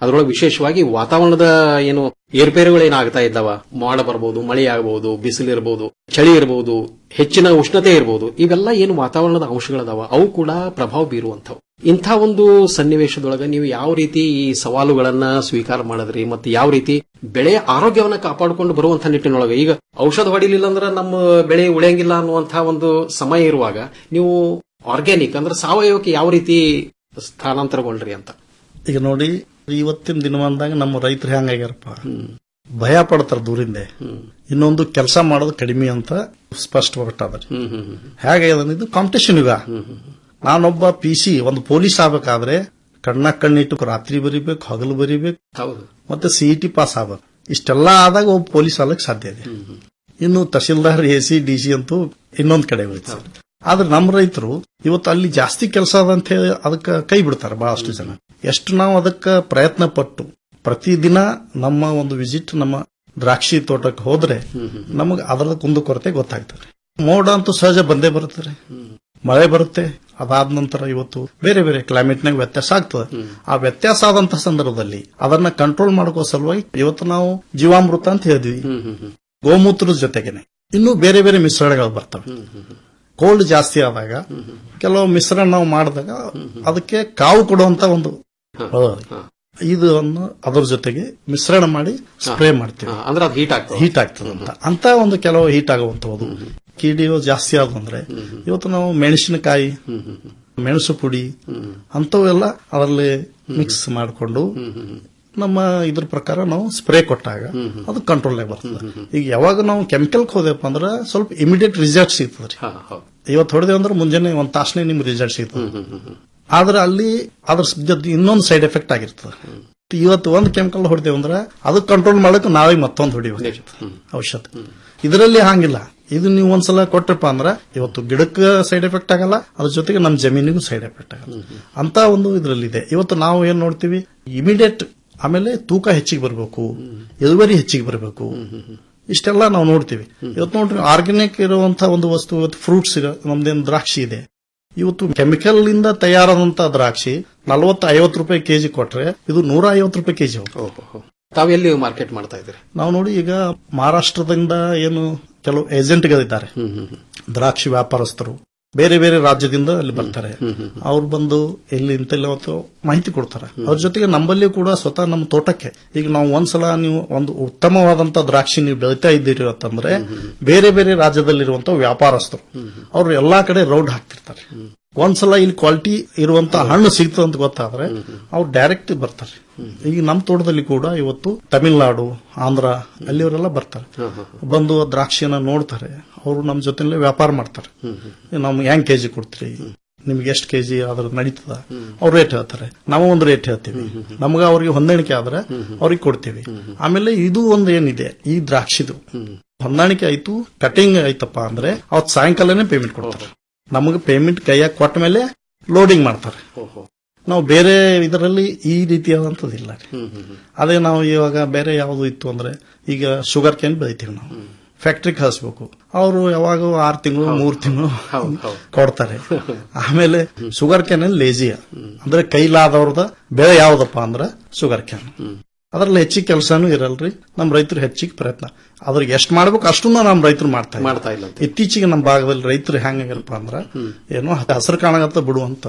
ಅದರೊಳಗೆ ವಿಶೇಷವಾಗಿ ವಾತಾವರಣದ ಏನು ಏರ್ಪೇರುಗಳು ಏನಾಗ್ತಾ ಇದ್ದಾವ ಮೋಡ ಬರ್ಬೋದು ಮಳೆ ಆಗಬಹುದು ಬಿಸಿಲು ಇರಬಹುದು ಚಳಿ ಇರಬಹುದು ಹೆಚ್ಚಿನ ಉಷ್ಣತೆ ಇರಬಹುದು ಇವೆಲ್ಲ ಏನು ವಾತಾವರಣದ ಅಂಶಗಳದಾವ ಅವು ಕೂಡ ಪ್ರಭಾವ ಬೀರುವಂತವು ಇಂಥ ಒಂದು ಸನ್ನಿವೇಶದೊಳಗ ನೀವು ಯಾವ ರೀತಿ ಈ ಸವಾಲುಗಳನ್ನ ಸ್ವೀಕಾರ ಮಾಡಿದ್ರಿ ಮತ್ತೆ ಯಾವ ರೀತಿ ಬೆಳೆಯ ಆರೋಗ್ಯವನ್ನ ಕಾಪಾಡಿಕೊಂಡು ಬರುವಂತ ನಿಟ್ಟಿನೊಳಗೆ ಈಗ ಔಷಧ ಹೊಡಿಲಿಲ್ಲ ಅಂದ್ರೆ ನಮ್ಮ ಬೆಳೆ ಉಳಿಯಂಗಿಲ್ಲ ಅನ್ನುವಂತಹ ಒಂದು ಸಮಯ ಇರುವಾಗ ನೀವು ಆರ್ಗ್ಯಾನಿಕ್ ಅಂದ್ರೆ ಸಾವಯವಕ್ಕೆ ಯಾವ ರೀತಿ ಸ್ಥಾನಾಂತರಗೊಂಡ್ರಿ ಅಂತ ಈಗ ನೋಡಿ ಇವತ್ತಿನ ದಿನಮಾನದಾಗ ನಮ್ಮ ರೈತರು ಹೆಂಗಾಗ್ಯಾರಪ್ಪ ಭಯ ಪಡ್ತಾರ ದೂರಿಂದ ಇನ್ನೊಂದು ಕೆಲಸ ಮಾಡೋದು ಕಡಿಮೆ ಅಂತ ಸ್ಪಷ್ಟಪಟ್ಟಾದ್ರಿ ಹೇಗಾಗ್ಯದ ಇದು ಕಾಂಪಿಟೇಷನ್ ಯುಗ ನಾನೊಬ್ಬ ಪಿ ಸಿ ಒಂದು ಪೊಲೀಸ್ ಆಗ್ಬೇಕಾದ್ರೆ ಕಣ್ಣ ಕಣ್ಣಿಟ್ಟು ರಾತ್ರಿ ಬರಿಬೇಕು ಹಗಲು ಬರಿಬೇಕು ಹೌದು ಮತ್ತೆ ಸಿಇಟಿ ಪಾಸ್ ಆಗ್ಬೇಕು ಇಷ್ಟೆಲ್ಲ ಆದಾಗ ಒಬ್ಬ ಪೊಲೀಸ್ ಆಗಕ್ ಸಾಧ್ಯ ಇದೆ ಇನ್ನು tahsildar A C D C ಅಂತೂ ಇನ್ನೊಂದ್ ಕಡೆ ಹೋಯ್ತು ಸರ್ ಆದ್ರೆ ನಮ್ಮ ರೈತರು ಇವತ್ತು ಅಲ್ಲಿ ಜಾಸ್ತಿ ಕೆಲಸ ಅದ ಅಂತ ಹೇಳಿ ಅದಕ್ಕೆ ಕೈ ಬಿಡ್ತಾರೆ ಬಹಳಷ್ಟು ಜನ ಎಷ್ಟು ನಾವು ಅದಕ್ಕೆ ಪ್ರಯತ್ನ ಪಟ್ಟು ಪ್ರತಿದಿನ ನಮ್ಮ ಒಂದು ವಿಸಿಟ್ ನಮ್ಮ ದ್ರಾಕ್ಷಿ ತೋಟಕ್ಕೆ ಹೋದ್ರೆ ನಮಗೆ ಅದರ ಕುಂದುಕೊರತೆ ಗೊತ್ತಾಗ್ತದೆ ಮೋಡ ಅಂತೂ ಸಹಜ ಬಂದೇ ಬರುತ್ತೆ ಮಳೆ ಬರುತ್ತೆ ಅದಾದ ನಂತರ ಇವತ್ತು ಬೇರೆ ಬೇರೆ ಕ್ಲೈಮೇಟ್ ನಾಗ ವ್ಯತ್ಯಾಸ ಆಗ್ತದೆ ಆ ವ್ಯತ್ಯಾಸ ಆದಂತಹ ಸಂದರ್ಭದಲ್ಲಿ ಅದನ್ನ ಕಂಟ್ರೋಲ್ ಮಾಡ್ಕೋ ಸಲುವಾಗಿ ಇವತ್ತು ನಾವು ಜೀವಾಮೃತ ಅಂತ ಹೇಳಿದ್ವಿ ಗೋಮೂತ್ರದ ಜೊತೆಗೇನೆ ಇನ್ನು ಬೇರೆ ಬೇರೆ ಮಿಶ್ರಣಗಳು ಬರ್ತವೆ ಕೋಲ್ಡ್ ಜಾಸ್ತಿ ಆದಾಗ ಕೆಲವು ಮಿಶ್ರಣ ನಾವು ಮಾಡಿದಾಗ ಅದಕ್ಕೆ ಕಾವು ಕೊಡುವಂತ ಒಂದು ಇದು ಅದ್ರ ಜೊತೆಗೆ ಮಿಶ್ರಣ ಮಾಡಿ ಸ್ಪ್ರೇ ಮಾಡ್ತೀವಿ ಅಂದ್ರೆ ಅದು ಹೀಟ್ ಆಗ್ತದೆ ಹೀಟ್ ಆಗ್ತದೆ ಅಂತ ಅಂತ ಒಂದು ಕೆಲವು ಹೀಟ್ ಆಗುವಂತದ್ದು ಕೀಡಿಯೋ ಜಾಸ್ತಿ ಆದ ಅಂದ್ರೆ ಇವತ್ತು ನಾವು ಮೆಣಸಿನಕಾಯಿ ಮೆಣಸು ಪುಡಿ ಅಂತವೆಲ್ಲ ಅದರಲ್ಲಿ ಮಿಕ್ಸ್ ಮಾಡಿಕೊಂಡು ನಮ್ಮ ಇದ್ರ ಪ್ರಕಾರ ನಾವು ಸ್ಪ್ರೇ ಕೊಟ್ಟಾಗ ಅದು ಕಂಟ್ರೋಲ್ ಬರ್ತದೆ ಈಗ ಯಾವಾಗ ನಾವು ಕೆಮಿಕಲ್ ಹೋದೆಪ್ಪ ಅಂದ್ರೆ ಸ್ವಲ್ಪ ಇಮಿಡಿಯೇಟ್ ರಿಸಲ್ಟ್ ಸಿಗ್ತದೆ ಇವತ್ತು ಹೊಡೆದೇವ್ ಅಂದ್ರೆ ಮುಂಜಾನೆ ಒಂದ್ ತಾಸನೆ ನಿಮ್ಗೆ ರಿಸಲ್ಟ್ ಸಿಗ್ತದೆ ಆದ್ರೆ ಅಲ್ಲಿ ಅದ್ರ ಜೊತೆ ಇನ್ನೊಂದು ಸೈಡ್ ಎಫೆಕ್ಟ್ ಆಗಿರ್ತದೆ ಇವತ್ತು ಒಂದು ಕೆಮಿಕಲ್ ಹೊಡೆದೇವ್ ಅಂದ್ರೆ ಅದು ಕಂಟ್ರೋಲ್ ಮಾಡಕ್ಕೆ ನಾವೇ ಮತ್ತೊಂದು ಹೊಡಿಬೇಕು ಔಷಧ ಇದರಲ್ಲಿ ಹಾಗಿಲ್ಲ ಇದು ನೀವು ಒಂದ್ಸಲ ಕೊಟ್ರಪ್ಪ ಅಂದ್ರೆ ಇವತ್ತು ಗಿಡಕ್ಕೆ ಸೈಡ್ ಎಫೆಕ್ಟ್ ಆಗಲ್ಲ ಅದ್ರ ಜೊತೆಗೆ ನಮ್ಮ ಜಮೀನಿಗೂ ಸೈಡ್ ಎಫೆಕ್ಟ್ ಆಗಲ್ಲ ಅಂತ ಒಂದು ಇದರಲ್ಲಿದೆ ಇವತ್ತು ನಾವು ಏನ್ ನೋಡ್ತೀವಿ ಇಮಿಡಿಯೇಟ್ ಆಮೇಲೆ ತೂಕ ಹೆಚ್ಚಿಗೆ ಬರಬೇಕು ಇಳುವರಿ ಹೆಚ್ಚಿಗೆ ಬರಬೇಕು ಇಷ್ಟೆಲ್ಲ ನಾವು ನೋಡ್ತೀವಿ ಇವತ್ತು ನೋಡ್ರಿ ಆರ್ಗ್ಯಾನಿಕ್ ಇರುವಂತಹ ಒಂದು ವಸ್ತು ಇವತ್ತು ಫ್ರೂಟ್ಸ್ ಇರೋ ನಮ್ದೇನು ದ್ರಾಕ್ಷಿ ಇದೆ ಇವತ್ತು ಕೆಮಿಕಲ್ ಇಂದ ತಯಾರಾದಂತ ದ್ರಾಕ್ಷಿ ನಲವತ್ತು ಐವತ್ತು ರೂಪಾಯಿ ಕೆಜಿ ಕೊಟ್ರೆ ಇದು ನೂರ ಐವತ್ತು ರೂಪಾಯಿ ಕೆಜಿ ತಾವೆಲ್ಲಿ ಮಾರ್ಕೆಟ್ ಮಾಡ್ತಾ ಇದ್ದೀರಿ ನಾವು ನೋಡಿ ಈಗ ಮಹಾರಾಷ್ಟ್ರದಿಂದ ಏನು ಕೆಲವು ಏಜೆಂಟ್ಗಳಿದ್ದಾರೆ ದ್ರಾಕ್ಷಿ ವ್ಯಾಪಾರಸ್ಥರು ಬೇರೆ ಬೇರೆ ರಾಜ್ಯದಿಂದ ಅಲ್ಲಿ ಬರ್ತಾರೆ ಅವ್ರು ಬಂದು ಎಲ್ಲಿ ಇಂತೆಲ್ಲ ಹೊತ್ತು ಮಾಹಿತಿ ಕೊಡ್ತಾರೆ ಅವ್ರ ಜೊತೆಗೆ ನಮ್ಮಲ್ಲಿ ಕೂಡ ಸ್ವತಃ ನಮ್ಮ ತೋಟಕ್ಕೆ ಈಗ ನಾವು ಒಂದ್ಸಲ ನೀವು ಒಂದು ಉತ್ತಮವಾದಂತ ದ್ರಾಕ್ಷಿ ನೀವು ಬೆಳಿತಾ ಇದ್ದೀರಿ ಅಂತಂದ್ರೆ ಬೇರೆ ಬೇರೆ ರಾಜ್ಯದಲ್ಲಿರುವಂತ ವ್ಯಾಪಾರಸ್ಥರು ಅವ್ರು ಎಲ್ಲಾ ಕಡೆ ರೌಡ್ ಹಾಕ್ತಿರ್ತಾರೆ ಒಂದ್ಸಲ ಇಲ್ಲಿ ಕ್ವಾಲಿಟಿ ಇರುವಂತ ಹಣ್ಣು ಸಿಗ್ತದೆ ಅಂತ ಗೊತ್ತಾದ್ರೆ ಅವ್ರು ಡೈರೆಕ್ಟ್ ಬರ್ತಾರೆ ಈಗ ನಮ್ಮ ತೋಟದಲ್ಲಿ ಕೂಡ ಇವತ್ತು ತಮಿಳುನಾಡು ಆಂಧ್ರ ಅಲ್ಲಿಯವರೆಲ್ಲ ಬರ್ತಾರೆ ಬಂದು ದ್ರಾಕ್ಷಿಯನ್ನ ನೋಡ್ತಾರೆ ಅವರು ನಮ್ಮ ಜೊತೆಲೇ ವ್ಯಾಪಾರ ಮಾಡ್ತಾರೆ ನಮ್ಗೆ ಹೆಂಗ್ ಕೆಜಿ ಕೊಡ್ತೀರಿ ನಿಮ್ಗೆ ಎಷ್ಟು ಕೆಜಿ ಅದ್ರ ನಡೀತದ ಅವ್ರು ರೇಟ್ ಹೇಳ್ತಾರೆ ನಾವು ಒಂದು ರೇಟ್ ಹೇಳ್ತೀವಿ ನಮ್ಗೆ ಅವ್ರಿಗೆ ಹೊಂದಾಣಿಕೆ ಆದ್ರೆ ಅವ್ರಿಗೆ ಕೊಡ್ತೀವಿ ಆಮೇಲೆ ಇದು ಒಂದು ಏನಿದೆ ಈ ದ್ರಾಕ್ಷಿದು ಹೊಂದಾಣಿಕೆ ಆಯ್ತು ಕಟಿಂಗ್ ಆಯ್ತಪ್ಪ ಅಂದ್ರೆ ಅವತ್ ಸಾಯಂಕಾಲನೇ ಪೇಮೆಂಟ್ ಕೊಡ್ತಾರೆ ನಮಗೆ ಪೇಮೆಂಟ್ ಕೈಯಾಗ ಕೊಟ್ಟ ಮೇಲೆ ಲೋಡಿಂಗ್ ಮಾಡ್ತಾರೆ ನಾವು ಬೇರೆ ಇದರಲ್ಲಿ ಈ ರೀತಿಯಾದಂಥದ್ದಿಲ್ಲ ಅದೇ ನಾವು ಇವಾಗ ಬೇರೆ ಯಾವುದು ಇತ್ತು ಅಂದ್ರೆ ಈಗ ಶುಗರ್ ಕೇನ್ ಬೆಳಿತೀವಿ ನಾವು ಫ್ಯಾಕ್ಟ್ರಿಗೆ ಕಳಿಸ್ಬೇಕು ಅವರು ಯಾವಾಗ ಆರು ತಿಂಗಳು ಮೂರು ತಿಂಗಳು ಕೊಡ್ತಾರೆ ಆಮೇಲೆ ಶುಗರ್ ಕ್ಯಾನ್ ಲೇಜಿ ಅಂದ್ರೆ ಕೈಲಾದವ್ರದ ಬೆಳೆ ಯಾವ್ದಪ್ಪ ಅಂದ್ರೆ ಶುಗರ್ ಕ್ಯಾನ್ ಅದ್ರಲ್ಲಿ ಹೆಚ್ಚಿಗೆ ಕೆಲಸನೂ ಇರಲ್ರಿ ನಮ್ಮ ರೈತರು ಹೆಚ್ಚಿಗೆ ಪ್ರಯತ್ನ ಅದ್ರಿಗೆ ಎಷ್ಟು ಮಾಡ್ಬೇಕು ಅಷ್ಟನ್ನ ನಮ್ಮ ರೈತರು ಮಾಡ್ತಾ ಮಾಡ್ತಾ ಇಲ್ಲ ಇತ್ತೀಚೆಗೆ ನಮ್ಮ ಭಾಗದಲ್ಲಿ ರೈತರು ಹೆಂಗಾಗಿರಪ್ಪ ಅಂದ್ರ ಏನೋ ಹಸಿರು ಕಾಣಗತ್ತ ಬಿಡುವಂತ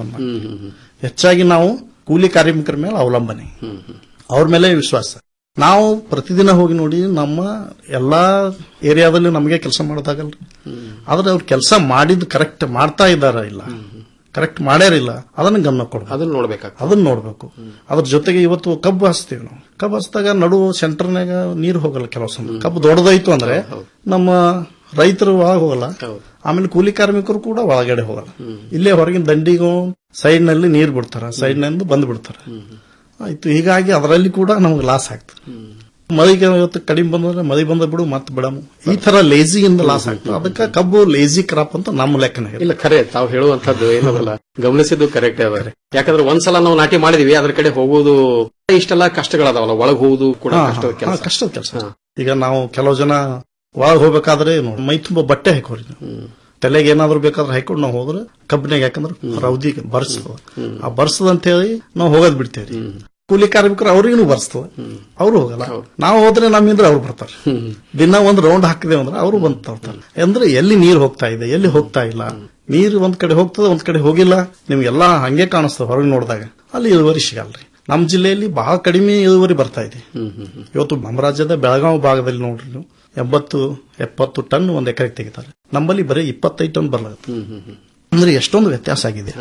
ಹೆಚ್ಚಾಗಿ ನಾವು ಕೂಲಿ ಕಾರ್ಮಿಕರ ಮೇಲೆ ಅವಲಂಬನೆ ಅವ್ರ ಮೇಲೆ ವಿಶ್ವಾಸ ನಾವು ಪ್ರತಿದಿನ ಹೋಗಿ ನೋಡಿ ನಮ್ಮ ಎಲ್ಲಾ ಏರಿಯಾದಲ್ಲಿ ನಮಗೆ ಕೆಲಸ ಮಾಡೋದಾಗಲ್ರಿ ಆದ್ರೆ ಅವ್ರು ಕೆಲಸ ಮಾಡಿದ್ ಕರೆಕ್ಟ್ ಮಾಡ್ತಾ ಇದಾರ ಇಲ್ಲ ಕರೆಕ್ಟ್ ಮಾಡ್ಯಾರಿಲ್ಲ ಅದನ್ನ ಗಮನ ಕೊಡ್ಬೇಕು ಅದನ್ನ ನೋಡ್ಬೇಕಾಗ ಅದನ್ನ ನೋಡ್ಬೇಕು ಅದ್ರ ಜೊತೆಗೆ ಇವತ್ತು ಕಬ್ಬು ಹಚ್ತೀವಿ ನಾವು ಕಬ್ಬು ಹಚ್ಚಿದಾಗ ನಡು ಸೆಂಟರ್ನಾಗ ನೀರು ಹೋಗಲ್ಲ ಕೆಲವು ಸಲ ಕಬ್ಬು ದೊಡ್ಡದಾಯ್ತು ಅಂದ್ರೆ ನಮ್ಮ ರೈತರು ಒಳಗೆ ಹೋಗಲ್ಲ ಆಮೇಲೆ ಕೂಲಿ ಕಾರ್ಮಿಕರು ಕೂಡ ಒಳಗಡೆ ಹೋಗಲ್ಲ ಇಲ್ಲೇ ಹೊರಗಿನ ದಂಡಿಗೂ ಸೈಡ್ ನಲ್ಲಿ ನೀರು ಬಿಡ್ತಾರ ಸೈಡ್ ನಿಂದ ಬಂದ್ ಬಿಡ್ತಾರ ಆಯ್ತು ಹೀಗಾಗಿ ಅದರಲ್ಲಿ ಕೂಡ ನಮ್ಗೆ ಲಾಸ್ ಆಗ್ತದೆ ಮಳೆಗೆ ಇವತ್ತು ಕಡಿಮೆ ಬಂದ್ರೆ ಮಳೆ ಬಂದ ಬಿಡು ಮತ್ತೆ ಬಿಡಮು ಈ ತರ ಲೇಜಿಯಿಂದ ಲಾಸ್ ಆಗ್ತದೆ ಅದಕ್ಕೆ ಕಬ್ಬು ಲೇಜಿ ಕ್ರಾಪ್ ಅಂತ ನಮ್ಮ ಲೆಕ್ಕನ ಇಲ್ಲ ಖರೆ ತಾವು ಹೇಳುವಂತದ್ದು ಏನದಲ್ಲ ಗಮನಿಸಿದ್ದು ಕರೆಕ್ಟ್ ಅದ ಯಾಕಂದ್ರೆ ಒಂದ್ಸಲ ನಾವು ನಾಟಿ ಮಾಡಿದೀವಿ ಅದ್ರ ಕಡೆ ಹೋಗೋದು ಇಷ್ಟೆಲ್ಲ ಕಷ್ಟಗಳದಾವಲ್ಲ ಒಳಗ್ ಹೋಗುದು ಕೂಡ ಕಷ್ಟದ ಕೆಲಸ ಕಷ್ಟದ ಕೆಲಸ ಈಗ ನಾವು ಕೆಲವು ಜನ ಒಳಗ್ ಹೋಗ್ಬೇಕಾದ್ರೆ ನೋಡ್ ಮೈ ತುಂಬಾ ಬಟ್ಟೆ ಹಾಕೋರಿ ತಲೆಗೆ ಏನಾದ್ರು ಬೇಕಾದ್ರೆ ಹಾಕೊಂಡು ನಾವು ಹೋದ್ರೆ ಕಬ್ಬಿನಾಗ ಯಾಕಂದ್ರೆ ರೌದಿ ಬರ್ಸ್ತದ ಆ ಬರ್ಸದ ಅಂತ ಹೇಳಿ ನಾವು ಹೋಗೋದ್ ಬಿಡ್ತೇವ್ರಿ ಕೂಲಿ ಕಾರ್ಮಿಕರು ಅವ್ರಿಗೂ ಬರ್ಸ್ತದೆ ಅವ್ರು ಹೋಗಲ್ಲ ನಾವು ಹೋದ್ರೆ ನಮ್ಮಿಂದ ಅವ್ರು ಬರ್ತಾರೆ ದಿನ ಒಂದ್ ರೌಂಡ್ ಹಾಕಿದೆ ಅಂದ್ರೆ ಅವರು ಬಂದ್ ತರ್ತಾರೆ ಅಂದ್ರೆ ಎಲ್ಲಿ ನೀರು ಹೋಗ್ತಾ ಇದೆ ಎಲ್ಲಿ ಹೋಗ್ತಾ ಇಲ್ಲ ನೀರು ಒಂದ್ ಕಡೆ ಹೋಗ್ತದೆ ಒಂದ್ ಕಡೆ ಹೋಗಿಲ್ಲ ನಿಮ್ಗೆಲ್ಲಾ ಹಂಗೆ ಕಾಣಿಸ್ತದೆ ಹೊರಗೆ ನೋಡಿದಾಗ ಅಲ್ಲಿ ಇಳುವರಿ ಸಿಗಲ್ರಿ ನಮ್ಮ ಜಿಲ್ಲೆಯಲ್ಲಿ ಬಹಳ ಕಡಿಮೆ ಇಳುವರಿ ಬರ್ತಾ ಇದೆ ಇವತ್ತು ನಮ್ಮ ರಾಜ್ಯದ ಬೆಳಗಾವಿ ಭಾಗದಲ್ಲಿ ನೋಡ್ರಿ ನೀವು ಎಂಬತ್ತು ಎಪ್ಪತ್ತು ಟನ್ ಒಂದ್ ಎಕರೆಗೆ ತೆಗಿತಾರೆ ನಮ್ಮಲ್ಲಿ ಬರೀ ಇಪ್ಪತ್ತೈದು ಟನ್ ಬರ್ಲಾಗುತ್ತೆ ಅಂದ್ರೆ ಎಷ್ಟೊಂದು ವ್ಯತ್ಯಾಸ ಆಗಿದೆ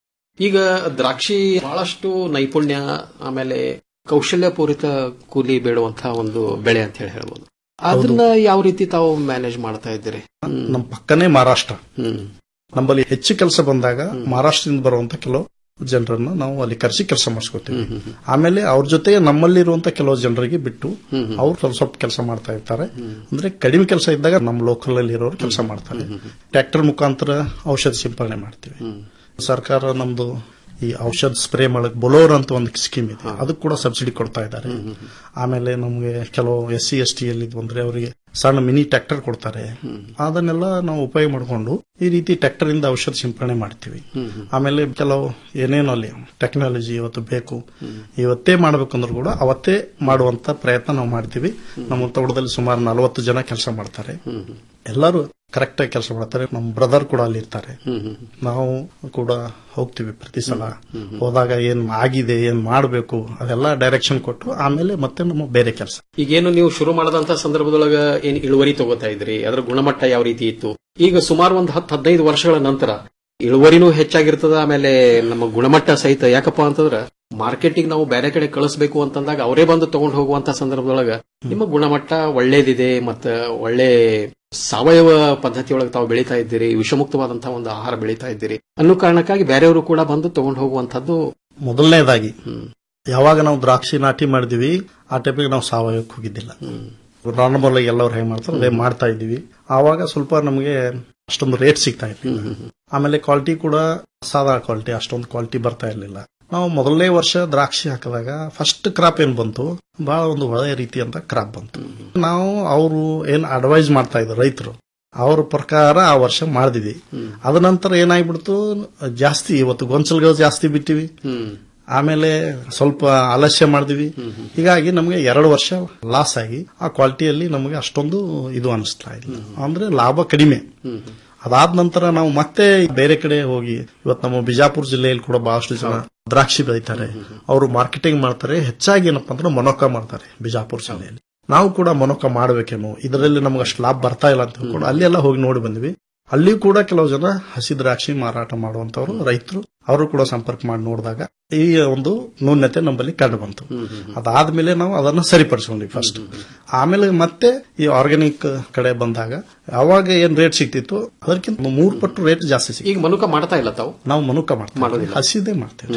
ಈಗ ದ್ರಾಕ್ಷಿ ಬಹಳಷ್ಟು ನೈಪುಣ್ಯ ಆಮೇಲೆ ಕೌಶಲ್ಯಪೂರಿತ ಕೂಲಿ ಬೇಡುವಂತಹ ಒಂದು ಬೆಳೆ ಅಂತ ಹೇಳಿ ಹೇಳ್ಬೋದು ಅದನ್ನ ಯಾವ ರೀತಿ ತಾವು ಮ್ಯಾನೇಜ್ ಮಾಡ್ತಾ ಇದ್ದೀರಿ ನಮ್ಮ ಪಕ್ಕನೇ ಮಹಾರಾಷ್ಟ್ರ ನಮ್ಮಲ್ಲಿ ಹೆಚ್ಚು ಕೆಲಸ ಬಂದಾಗ ಮಹಾರಾಷ್ಟ್ರದಿಂದ ಬರುವಂತ ಕೆಲವು ಜನರನ್ನ ನಾವು ಅಲ್ಲಿ ಕರೆಸಿ ಕೆಲಸ ಮಾಡಿಸ್ಕೊತೀವಿ ಆಮೇಲೆ ಅವ್ರ ಜೊತೆ ನಮ್ಮಲ್ಲಿರುವಂತ ಕೆಲವು ಜನರಿಗೆ ಬಿಟ್ಟು ಅವ್ರು ಸ್ವಲ್ಪ ಸ್ವಲ್ಪ ಕೆಲಸ ಮಾಡ್ತಾ ಇರ್ತಾರೆ ಅಂದ್ರೆ ಕಡಿಮೆ ಕೆಲಸ ಇದ್ದಾಗ ನಮ್ಮ ಲೋಕಲ್ ಅಲ್ಲಿ ಇರೋರು ಕೆಲಸ ಮಾಡ್ತಾರೆ ಟ್ರ್ಯಾಕ್ಟರ್ ಮುಖಾಂತರ ಔಷಧ ಸಿಂಪರಣೆ ಮಾಡ್ತೀವಿ ಸರ್ಕಾರ ನಮ್ದು ಈ ಔಷಧ ಸ್ಪ್ರೇ ಮಾಡಕ್ ಬೊಲೋರ್ ಅಂತ ಒಂದು ಸ್ಕೀಮ್ ಇದೆ ಅದಕ್ಕೆ ಕೂಡ ಸಬ್ಸಿಡಿ ಕೊಡ್ತಾ ಇದ್ದಾರೆ ಆಮೇಲೆ ನಮಗೆ ಕೆಲವು ಎಸ್ ಸಿ ಎಸ್ ಟಿ ಅಲ್ಲಿ ಬಂದ್ರೆ ಅವರಿಗೆ ಸಣ್ಣ ಮಿನಿ ಟ್ರ್ಯಾಕ್ಟರ್ ಕೊಡ್ತಾರೆ ಅದನ್ನೆಲ್ಲ ನಾವು ಉಪಯೋಗ ಮಾಡಿಕೊಂಡು ಈ ರೀತಿ ಟ್ರ್ಯಾಕ್ಟರ್ ಇಂದ ಔಷಧ ಸಿಂಪರಣೆ ಮಾಡ್ತೀವಿ ಆಮೇಲೆ ಕೆಲವು ಏನೇನು ಅಲ್ಲಿ ಟೆಕ್ನಾಲಜಿ ಇವತ್ತು ಬೇಕು ಇವತ್ತೇ ಮಾಡ್ಬೇಕಂದ್ರೂ ಕೂಡ ಅವತ್ತೇ ಮಾಡುವಂತ ಪ್ರಯತ್ನ ನಾವು ಮಾಡ್ತೀವಿ ನಮ್ಮ ತೋಟದಲ್ಲಿ ಸುಮಾರು ನಲವತ್ತು ಜನ ಕೆಲಸ ಮಾಡ್ತಾರೆ ಎಲ್ಲರೂ ಕರೆಕ್ಟ್ ಆಗಿ ಕೆಲಸ ಮಾಡ್ತಾರೆ ನಮ್ಮ ಬ್ರದರ್ ಕೂಡ ಅಲ್ಲಿ ಇರ್ತಾರೆ ನಾವು ಕೂಡ ಹೋಗ್ತೀವಿ ಪ್ರತಿ ಸಲ ಹೋದಾಗ ಏನ್ ಆಗಿದೆ ಏನ್ ಮಾಡಬೇಕು ಅದೆಲ್ಲ ಡೈರೆಕ್ಷನ್ ಕೊಟ್ಟು ಆಮೇಲೆ ಮತ್ತೆ ನಮ್ಮ ಬೇರೆ ಕೆಲಸ ಈಗೇನು ನೀವು ಶುರು ಮಾಡದಂತ ಸಂದರ್ಭದೊಳಗ ಏನ್ ಇಳುವರಿ ತಗೋತಾ ಇದ್ರಿ ಅದರ ಗುಣಮಟ್ಟ ಯಾವ ರೀತಿ ಇತ್ತು ಈಗ ಸುಮಾರು ಒಂದು ಹತ್ತು ಹದಿನೈದು ವರ್ಷಗಳ ನಂತರ ಇಳುವರಿನೂ ಹೆಚ್ಚಾಗಿರ್ತದ ಆಮೇಲೆ ನಮ್ಮ ಗುಣಮಟ್ಟ ಸಹಿತ ಯಾಕಪ್ಪ ಅಂತಂದ್ರ ಮಾರ್ಕೆಟಿಂಗ್ ನಾವು ಬೇರೆ ಕಡೆ ಕಳಿಸ್ಬೇಕು ಅಂತಂದಾಗ ಅವರೇ ಬಂದು ತಗೊಂಡು ಹೋಗುವಂತ ಸಂದರ್ಭದೊಳಗ ನಿಮ್ಮ ಗುಣಮಟ್ಟ ಒಳ್ಳೇದಿದೆ ಮತ್ತ ಒಳ್ಳೆ ಸಾವಯವ ಪದ್ಧತಿಯೊಳಗೆ ತಾವು ಬೆಳೀತಾ ಇದ್ದೀರಿ ವಿಷಮುಕ್ತವಾದಂತಹ ಒಂದು ಆಹಾರ ಬೆಳೀತಾ ಇದ್ದೀರಿ ಅನ್ನೋ ಕಾರಣಕ್ಕಾಗಿ ಬೇರೆಯವರು ಕೂಡ ಬಂದು ತಗೊಂಡು ಹೋಗುವಂತದ್ದು ಮೊದಲನೇದಾಗಿ ಯಾವಾಗ ನಾವು ದ್ರಾಕ್ಷಿ ನಾಟಿ ಮಾಡಿದ್ವಿ ಆ ಟೈಪಿಗೆ ನಾವು ಸಾವಯವಕ್ಕೆ ಹೋಗಿದ್ದಿಲ್ಲ ನಾರ್ಮಲ್ ಆಗಿ ಎಲ್ಲರೂ ಹೇಗೆ ಮಾಡ್ತಾರೆ ಅದೇ ಮಾಡ್ತಾ ಇದ್ದೀವಿ ಆವಾಗ ಸ್ವಲ್ಪ ನಮಗೆ ಅಷ್ಟೊಂದು ರೇಟ್ ಸಿಗ್ತಾ ಇರ್ಲಿಲ್ಲ ಆಮೇಲೆ ಕ್ವಾಲಿಟಿ ಕೂಡ ಸಾದಾ ಕ್ವಾಲಿಟಿ ಅಷ್ಟೊಂದು ಕ್ವಾಲಿಟಿ ಬರ್ತಾ ಇರ್ಲಿಲ್ಲ ನಾವು ಮೊದಲನೇ ವರ್ಷ ದ್ರಾಕ್ಷಿ ಹಾಕಿದಾಗ ಫಸ್ಟ್ ಕ್ರಾಪ್ ಏನ್ ಬಂತು ಬಹಳ ಒಂದು ಒಳ್ಳೆಯ ರೀತಿಯಂತ ಕ್ರಾಪ್ ಬಂತು ನಾವು ಅವರು ಏನ್ ಅಡ್ವೈಸ್ ಮಾಡ್ತಾ ಇದ್ರು ರೈತರು ಅವ್ರ ಪ್ರಕಾರ ಆ ವರ್ಷ ಮಾಡಿದ್ವಿ ಅದ ನಂತರ ಏನಾಗ್ಬಿಡ್ತು ಜಾಸ್ತಿ ಇವತ್ತು ಗೊಂಚಲ್ಗಳು ಜಾಸ್ತಿ ಬಿಟ್ಟಿವಿ ಆಮೇಲೆ ಸ್ವಲ್ಪ ಆಲಸ್ಯ ಮಾಡಿದ್ವಿ ಹೀಗಾಗಿ ನಮಗೆ ಎರಡು ವರ್ಷ ಲಾಸ್ ಆಗಿ ಆ ಕ್ವಾಲಿಟಿಯಲ್ಲಿ ನಮಗೆ ಅಷ್ಟೊಂದು ಇದು ಅನಿಸ್ತಾ ಇಲ್ಲ ಅಂದ್ರೆ ಲಾಭ ಕಡಿಮೆ ಅದಾದ ನಂತರ ನಾವು ಮತ್ತೆ ಬೇರೆ ಕಡೆ ಹೋಗಿ ಇವತ್ತು ನಮ್ಮ ಬಿಜಾಪುರ ಜಿಲ್ಲೆಯಲ್ಲಿ ಕೂಡ ಬಹಳಷ್ಟು ಜನ ದ್ರಾಕ್ಷಿ ಬೆಳೀತಾರೆ ಅವರು ಮಾರ್ಕೆಟಿಂಗ್ ಮಾಡ್ತಾರೆ ಹೆಚ್ಚಾಗಿ ಏನಪ್ಪಾ ಅಂದ್ರೆ ಮೊನೊಕ ಮಾಡ್ತಾರೆ ಬಿಜಾಪುರ ಜಿಲ್ಲೆಯಲ್ಲಿ ನಾವು ಕೂಡ ಮೊನೊಕ ಮಾಡಬೇಕೇನೋ ಇದರಲ್ಲಿ ನಮ್ಗೆ ಅಷ್ಟು ಲಾಭ ಬರ್ತಾ ಇಲ್ಲ ಅಂತ ಹೇಳ್ಕೊಂಡು ಅಲ್ಲಿ ಎಲ್ಲ ಹೋಗಿ ನೋಡಿ ಬಂದ್ವಿ ಅಲ್ಲಿ ಕೂಡ ಕೆಲವು ಜನ ಹಸಿ ದ್ರಾಕ್ಷಿ ಮಾರಾಟ ಮಾಡುವಂತವರು ರೈತರು ಅವರು ಕೂಡ ಸಂಪರ್ಕ ಮಾಡಿ ನೋಡಿದಾಗ ಈ ಒಂದು ನ್ಯೂನ್ಯತೆ ನಮ್ಮಲ್ಲಿ ಕಂಡು ಬಂತು ಅದಾದ್ಮೇಲೆ ನಾವು ಅದನ್ನ ಸರಿಪಡಿಸ್ಕೊಂಡ್ವಿ ಫಸ್ಟ್ ಆಮೇಲೆ ಮತ್ತೆ ಈ ಆರ್ಗ್ಯಾನಿಕ್ ಕಡೆ ಬಂದಾಗ ಯಾವಾಗ ಏನ್ ರೇಟ್ ಸಿಗ್ತಿತ್ತು ಅದಕ್ಕಿಂತ ಮೂರು ಪಟ್ಟು ರೇಟ್ ಜಾಸ್ತಿ ಸಿಗ್ತಿ ಈಗ ಮನುಕ ಮಾಡ್ತಾ ಇಲ್ಲ ತಾವು ನಾವು ಮನುಕ ಮಾಡ್ತೀವಿ ಮಾಡೋದಿಲ್ಲ. ಹಸಿದೇ ಮಾಡ್ತೇವೆ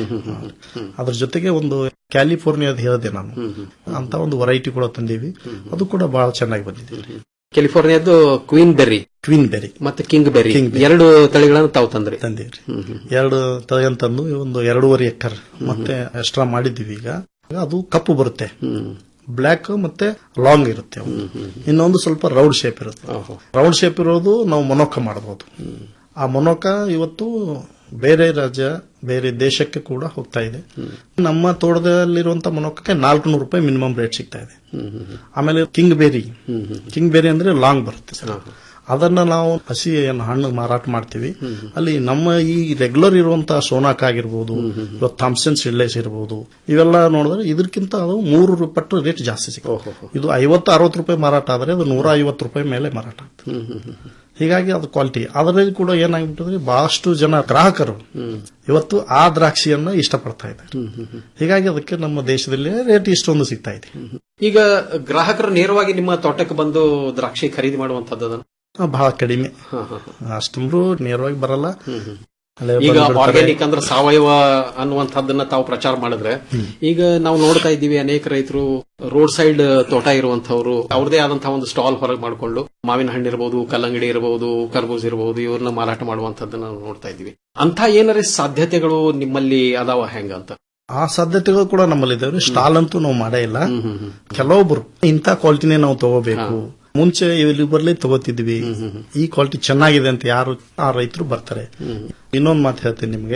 ಅದ್ರ ಜೊತೆಗೆ ಒಂದು ಕ್ಯಾಲಿಫೋರ್ನಿಯಾದ ಹೇಳಿದೆ ನಾನು ಅಂತ ಒಂದು ವೆರೈಟಿ ಕೂಡ ತಂದೀವಿ ಅದು ಕೂಡ ಬಹಳ ಚೆನ್ನಾಗಿ ಬಂದಿದೆ ಕ್ಯಾಲಿಫೋರ್ನಿಯಾದ್ದು ಕ್ವೀನ್ ಬೆರ್ರಿ ಕ್ವೀನ್ ಬೆರಿ ಮತ್ತೆ ಕಿಂಗ್ ಬೆರ್ರಿ King berry. ಎರಡು ತಳಿಗಳನ್ನು ತಾವು ತಂದ್ರಿ ತಂದೀವ್ರಿ ಎರಡು ತಳಿಯನ್ ತಂದು ಒಂದು ಎರಡೂವರೆ ಎಕರ್ ಮತ್ತೆ ಎಕ್ಸ್ಟ್ರಾ ಮಾಡಿದ್ದೀವಿ ಈಗ ಅದು ಕಪ್ಪು ಬರುತ್ತೆ ಬ್ಲ್ಯಾಕ್ ಮತ್ತೆ ಲಾಂಗ್ ಇರುತ್ತೆ ಅವು. ಇನ್ನೊಂದು ಸ್ವಲ್ಪ ರೌಂಡ್ ಶೇಪ್ ಇರುತ್ತೆ ರೌಂಡ್ ಶೇಪ್ ಇರೋದು ನಾವು ಮೊನೊಕ ಮಾಡಬಹುದು ಆ ಮೊನೊಕ ಇವತ್ತು ಬೇರೆ ರಾಜ್ಯ ಬೇರೆ ದೇಶಕ್ಕೆ ಕೂಡ ಹೋಗ್ತಾ ಇದೆ ನಮ್ಮ ತೋಟದಲ್ಲಿರುವಂತ ಮೊನೊಕಕ್ಕೆ ನಾಲ್ಕು ನೂರು ರೂಪಾಯಿ ಮಿನಿಮಮ್ ರೇಟ್ ಸಿಗ್ತಾ ಇದೆ ಆಮೇಲೆ ಕಿಂಗ್ ಬೇರಿ ಕಿಂಗ್ ಬೇರಿ ಅಂದ್ರೆ ಲಾಂಗ್ ಬರುತ್ತೆ ಸರ್ ಅದನ್ನ ನಾವು ಹಸಿ ಏನು ಹಣ್ಣು ಮಾರಾಟ ಮಾಡ್ತೀವಿ ಅಲ್ಲಿ ನಮ್ಮ ಈ ರೆಗ್ಯುಲರ್ ಇರುವಂತಹ ಸೋನಾಕ್ ಆಗಿರ್ಬೋದು ಇವತ್ತು ಥಾಮ್ಸನ್ ಸಿಡ್ಲೆಸ್ ಇರ್ಬೋದು ಇವೆಲ್ಲ ನೋಡಿದ್ರೆ ಇದಕ್ಕಿಂತ ಅದು ಮೂರು ಪಟ್ಟು ರೇಟ್ ಜಾಸ್ತಿ ಸಿಗುತ್ತೆ ಇದು ಐವತ್ತು ಅರವತ್ತು ರೂಪಾಯಿ ಮಾರಾಟ ಆದ್ರೆ ಅದು ನೂರ ಐವತ್ತು ರೂಪಾಯಿ ಮೇಲೆ ಮಾರಾಟ ಆಗ್ತದೆ ಹೀಗಾಗಿ ಅದು ಕ್ವಾಲಿಟಿ ಅದರಲ್ಲಿ ಕೂಡ ಏನಾಗ್ಬಿಟ್ಟಿದ್ರೆ ಬಹಳಷ್ಟು ಜನ ಗ್ರಾಹಕರು ಇವತ್ತು ಆ ದ್ರಾಕ್ಷಿಯನ್ನ ಇಷ್ಟಪಡ್ತಾ ಇದ್ದಾರೆ ಹೀಗಾಗಿ ಅದಕ್ಕೆ ನಮ್ಮ ದೇಶದಲ್ಲಿ ರೇಟ್ ಇಷ್ಟೊಂದು ಸಿಗ್ತಾ ಇದೆ ಈಗ ಗ್ರಾಹಕರು ನೇರವಾಗಿ ನಿಮ್ಮ ತೋಟಕ್ಕೆ ಬಂದು ದ್ರಾಕ್ಷಿ ಖರೀದಿ ಮಾಡುವಂತದ್ದು ಆ, ಬಹಳ ಕಡಿಮೆ ಅಷ್ಟೊಂದು ನೇರವಾಗಿ ಬರಲ್ಲ ಅಲ್ಲೇ ಈಗ ಬಂದ್ಬಿಡ್ತಾರೆ. ಆರ್ಗ್ಯಾನಿಕ್ ಅಂದ್ರೆ ಸಾವಯವ ಅನ್ನುವಂಥದ್ದನ್ನ ತಾವು ಪ್ರಚಾರ ಮಾಡಿದ್ರೆ ಈಗ ನಾವು ನೋಡ್ತಾ ಇದ್ದೀವಿ ಅನೇಕ ರೈತರು ರೋಡ್ ಸೈಡ್ ತೋಟ ಇರುವಂತವ್ರು ಅವ್ರದೇ ಆದಂತಹ ಒಂದು ಸ್ಟಾಲ್ ಹೊರಗೆ ಮಾಡಿಕೊಂಡು ಮಾವಿನ ಹಣ್ಣು ಇರಬಹುದು ಕಲ್ಲಂಗಡಿ ಇರಬಹುದು ಕರ್ಬೂಜ್ ಇರಬಹುದು ಇವ್ರನ್ನ ಮಾರಾಟ ಮಾಡುವಂತದ್ದನ್ನ ನಾವು ನೋಡ್ತಾ ಇದ್ದೀವಿ ಅಂತ ಏನಾರ ಸಾಧ್ಯತೆಗಳು ನಿಮ್ಮಲ್ಲಿ ಅದಾವ ಹೆಂಗ ಅಂತ ಆ ಸಾಧ್ಯತೆಗಳು ಕೂಡ ನಮ್ಮಲ್ಲಿ ಇದಾವೆ ಸ್ಟಾಲ್ ಅಂತೂ ನಾವು ಮಾಡೇ ಇಲ್ಲ ಕೆಲವೊಬ್ರು ಇಂಥ ಕ್ವಾಲಿಟಿನೇ ನಾವು ತಗೋಬೇಕು ಮುಂಚೆ ಇಲ್ಲಿ ಬರ್ಲಿ ತಗೋತಿದ್ವಿ ಈ ಕ್ವಾಲಿಟಿ ಚೆನ್ನಾಗಿದೆ ಅಂತ ಯಾರು ಆ ರೈತರು ಬರ್ತಾರೆ ಇನ್ನೊಂದು ಮಾತು ಹೇಳ್ತೀನಿ ನಿಮ್ಗೆ